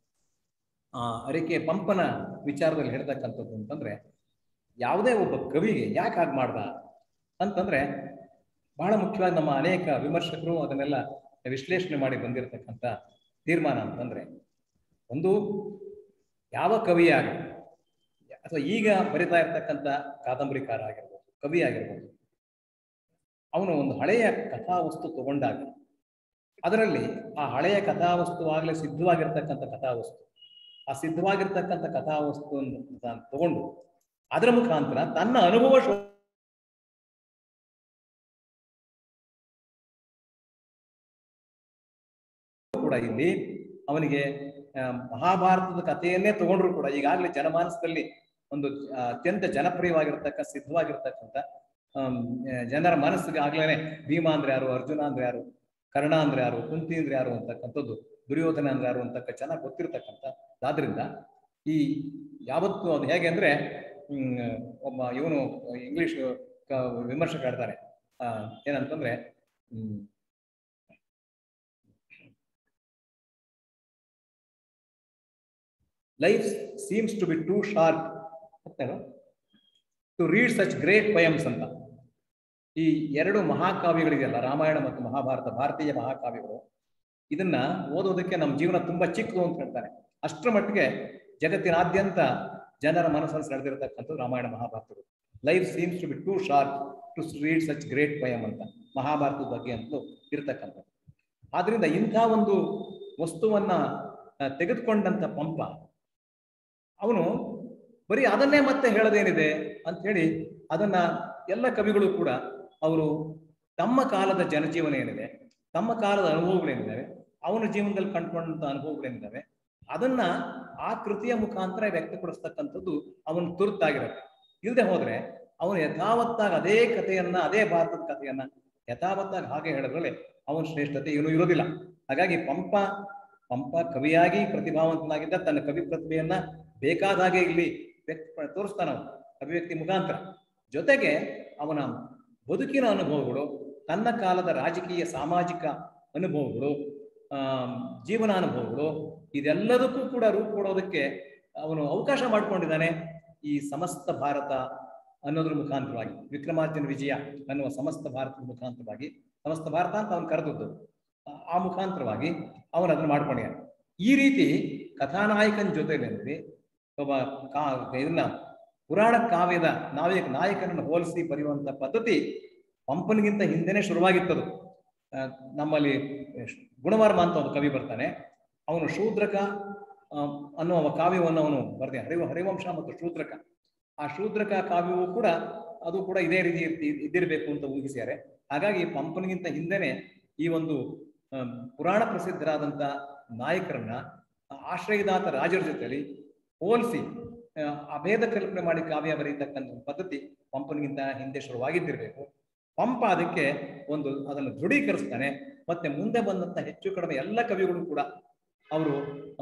ಆ ಅರಿಕೆ ಪಂಪನ ವಿಚಾರದಲ್ಲಿ ಹೇಳ್ತಕ್ಕಂಥದ್ದು ಅಂತಂದ್ರೆ ಯಾವುದೇ ಒಬ್ಬ ಕವಿಗೆ ಯಾಕೆ ಹಾಗೆ ಮಾಡ್ದ ಅಂತಂದ್ರೆ ಬಹಳ ಮುಖ್ಯವಾಗಿ ನಮ್ಮ ಅನೇಕ ವಿಮರ್ಶಕರು ಅದನ್ನೆಲ್ಲ ವಿಶ್ಲೇಷಣೆ ಮಾಡಿ ಬಂದಿರತಕ್ಕಂಥ ತೀರ್ಮಾನ ಅಂತಂದ್ರೆ ಒಂದು ಯಾವ ಕವಿಯಾಗಲಿ ಅಥವಾ ಈಗ ಬರಿತಾ ಇರ್ತಕ್ಕಂಥ ಕಾದಂಬರಿಕಾರ ಆಗಿರ್ಬೋದು ಕವಿ ಆಗಿರ್ಬೋದು ಅವನು ಒಂದು ಹಳೆಯ ಕಥಾವಸ್ತು ತಗೊಂಡಾಗ ಅದರಲ್ಲಿ ಆ ಹಳೆಯ ಕಥಾವಸ್ತುವಾಗಲೇ ಸಿದ್ಧವಾಗಿರ್ತಕ್ಕಂಥ ಕಥಾವಸ್ತು ಆ ಸಿದ್ಧವಾಗಿರ್ತಕ್ಕಂಥ ಕಥಾವಸ್ತುವನ್ನು ತಾನು ತಗೊಂಡು ಅದರ ಮುಖಾಂತರ ತನ್ನ ಅನುಭವ ಶೋ ಕೂಡ ಇಲ್ಲಿ ಅವನಿಗೆ ಆ, ಮಹಾಭಾರತದ ಕಥೆಯನ್ನೇ ತಗೊಂಡ್ರು ಕೂಡ ಈಗಾಗಲೇ ಜನಮಾನಸದಲ್ಲಿ ಒಂದು ಆ, ಅತ್ಯಂತ ಜನಪ್ರಿಯವಾಗಿರ್ತಕ್ಕ ಸಿದ್ಧವಾಗಿರ್ತಕ್ಕಂಥ ಆಮ್, ಆ, ಜನರ ಮನಸ್ಸಿಗೆ ಆಗ್ಲೇನೆ ಭೀಮ ಅಂದ್ರೆ ಯಾರು ಅರ್ಜುನ ಅಂದ್ರೆ ಯಾರು ಕರ್ಣ ಅಂದ್ರೆ ಯಾರು ಕುಂತಿ ಅಂದ್ರೆ ಯಾರು ಅಂತಕ್ಕಂಥದ್ದು ದುರ್ಯೋಧನ ಅಂದ್ರೆ ಯಾರು ಅಂತಕ್ಕ ಚೆನ್ನಾಗಿ ಗೊತ್ತಿರ್ತಕ್ಕಂಥ ಆದ್ರಿಂದ ಈ ಯಾವತ್ತು ಅದು ಹೇಗೆ ಅಂದ್ರೆ ಹ್ಮ್, ಒಬ್ಬ ಇವನು ಇಂಗ್ಲಿಷ್ ವಿಮರ್ಶಕ ಹೇಳ್ತಾರೆ ಆ, ಏನಂತಂದ್ರೆ ಹ್ಮ್, life seems to be too sharp to read such great poems ಅಂತ ಈ ಎರಡು ಮಹಾಕಾವ್ಯಗಳಿದೆಯಲ್ಲ ರಾಮಾಯಣ ಮತ್ತು ಮಹಾಭಾರತ ಭಾರತೀಯ ಮಹಾಕಾವ್ಯಗಳು ಇದನ್ನ ಓದೋದಕ್ಕೆ ನಮ್ಮ ಜೀವನ ತುಂಬಾ ಚಿಕ್ಕದು ಅಂತ ಹೇಳ್ತಾರೆ ಅಷ್ಟರ ಮಟ್ಟಿಗೆ ಜಗತ್ತಿನಾದ್ಯಂತ ಜನರ ಮನಸ್ಸನ್ನು ಸೆಳೆದಿರತಕ್ಕಂಥದ್ದು ರಾಮಾಯಣ ಮಹಾಭಾರತಗಳು life seems to be too sharp to read such great poem ಅಂತ ಮಹಾಭಾರತದ ಬಗ್ಗೆ ಅಂತಲೂ ಇರತಕ್ಕಂಥದ್ದು ಆದ್ರಿಂದ ಇಂಥ ಒಂದು ವಸ್ತುವನ್ನ ಆ, ತೆಗೆದುಕೊಂಡಂತ ಪಂಪ ಅವನು ಬರೀ ಅದನ್ನೇ ಮತ್ತೆ ಹೇಳೋದೇನಿದೆ ಅಂತ ಹೇಳಿ ಅದನ್ನ ಎಲ್ಲ ಕವಿಗಳು ಕೂಡ ಅವರು ತಮ್ಮ ಕಾಲದ ಜನಜೀವನ ಏನಿದೆ ತಮ್ಮ ಕಾಲದ ಅನುಭವಗಳೇನಿದ್ದಾವೆ ಅವನ ಜೀವನದಲ್ಲಿ ಕಂಡುಕೊಂಡಂತ ಅನುಭವಗಳೇನಿದ್ದಾವೆ ಅದನ್ನ ಆ ಕೃತಿಯ ಮುಖಾಂತರ ವ್ಯಕ್ತಪಡಿಸ್ತಕ್ಕಂಥದ್ದು ಅವನು ತುರ್ತಾಗಿರುತ್ತೆ ಇಲ್ಲದೆ ಹೋದ್ರೆ ಅವನು ಯಥಾವತ್ತಾಗಿ ಅದೇ ಕಥೆಯನ್ನ ಅದೇ ಭಾರತದ ಕಥೆಯನ್ನ ಯಥಾವತ್ತಾಗಿ ಹಾಗೆ ಹೇಳಿದ್ರಲ್ಲಿ ಅವನ ಶ್ರೇಷ್ಠತೆ ಏನೂ ಇರೋದಿಲ್ಲ ಹಾಗಾಗಿ ಪಂಪ ಪಂಪ ಕವಿಯಾಗಿ ಪ್ರತಿಭಾವಂತನಾಗಿದ್ದ ತನ್ನ ಕವಿ ಪ್ರತಿಭೆಯನ್ನ ಬೇಕಾದ ಹಾಗೆ ಇಲ್ಲಿ ವ್ಯಕ್ತ ತೋರಿಸ್ತಾನ ಅವನು ಅಭಿವ್ಯಕ್ತಿ ಮುಖಾಂತರ ಜೊತೆಗೆ ಅವನ ಬದುಕಿನ ಅನುಭವಗಳು ತನ್ನ ಕಾಲದ ರಾಜಕೀಯ ಸಾಮಾಜಿಕ ಅನುಭವಗಳು ಆ ಜೀವನ ಅನುಭವಗಳು ಇದೆಲ್ಲದಕ್ಕೂ ಕೂಡ ರೂಪ ಕೊಡೋದಕ್ಕೆ ಅವನು ಅವಕಾಶ ಮಾಡಿಕೊಂಡಿದ್ದಾನೆ ಈ ಸಮಸ್ತ ಭಾರತ ಅನ್ನೋದ್ರ ಮುಖಾಂತರವಾಗಿ ವಿಕ್ರಮಾರ್ಜುನ ವಿಜಯ ಅನ್ನುವ ಸಮಸ್ತ ಭಾರತದ ಮುಖಾಂತರವಾಗಿ ಸಮಸ್ತ ಭಾರತ ಅಂತ ಅವನು ಕರೆದದ್ದು ಆ- ಆ ಮುಖಾಂತರವಾಗಿ ಅವನು ಅದನ್ನು ಮಾಡ್ಕೊಂಡಿದ್ದಾನೆ ಈ ರೀತಿ ಕಥಾನಾಯಕನ ಜೊತೆಯಲ್ಲಿ ಒಬ್ಬ ಕಾ ಇದನ್ನ ಪುರಾಣ ಕಾವ್ಯದ ನಾಯಕ ನಾಯಕನನ್ನು ಹೋಲಿಸಿ ಬರೆಯುವಂತ ಪದ್ಧತಿ ಪಂಪನಿಗಿಂತ ಹಿಂದೆನೆ ಶುರುವಾಗಿತ್ತದು ಆ, ನಮ್ಮಲ್ಲಿ ಗುಣವರ್ಮ ಅಂತ ಒಂದು ಕವಿ ಬರ್ತಾನೆ ಅವನು ಶೂದ್ರಕ ಆ, ಅನ್ನುವ ಕಾವ್ಯವನ್ನು ಅವನು ಬರ್ದೆ ಹರಿವ ಹರಿವಂಶ ಮತ್ತು ಶೂದ್ರಕ ಆ ಶೂದ್ರಕ ಕಾವ್ಯವೂ ಕೂಡ ಅದು ಕೂಡ ಇದೇ ರೀತಿ ಇರ್ತಿ- ಇದ್ದಿರ್ಬೇಕು ಅಂತ ಊಹಿಸ್ಯಾರೆ ಹಾಗಾಗಿ ಪಂಪನಿಗಿಂತ ಹಿಂದೆನೆ ಈ ಒಂದು ಆ, ಪುರಾಣ ಪ್ರಸಿದ್ಧರಾದಂತ ನಾಯಕರನ್ನ ಆಶ್ರಯದಾತ ರಾಜರ ಜೊತೆಲಿ ಹೋಲಿಸಿ ಆ, ಅಭೇದ ಕಲ್ಪನೆ ಮಾಡಿ ಕಾವ್ಯ ಬರೀತಕ್ಕಂಥ ಪದ್ಧತಿ ಪಂಪನಿಗಿಂತ ಹಿಂದೆ ಶುರುವಾಗಿದ್ದಿರಬೇಕು ಪಂಪ ಅದಕ್ಕೆ ಒಂದು ಅದನ್ನು ದೃಢೀಕರಿಸ್ತಾನೆ ಮತ್ತೆ ಮುಂದೆ ಬಂದಂತ ಹೆಚ್ಚು ಕಡಿಮೆ ಎಲ್ಲ ಕವಿಗಳು ಕೂಡ ಅವರು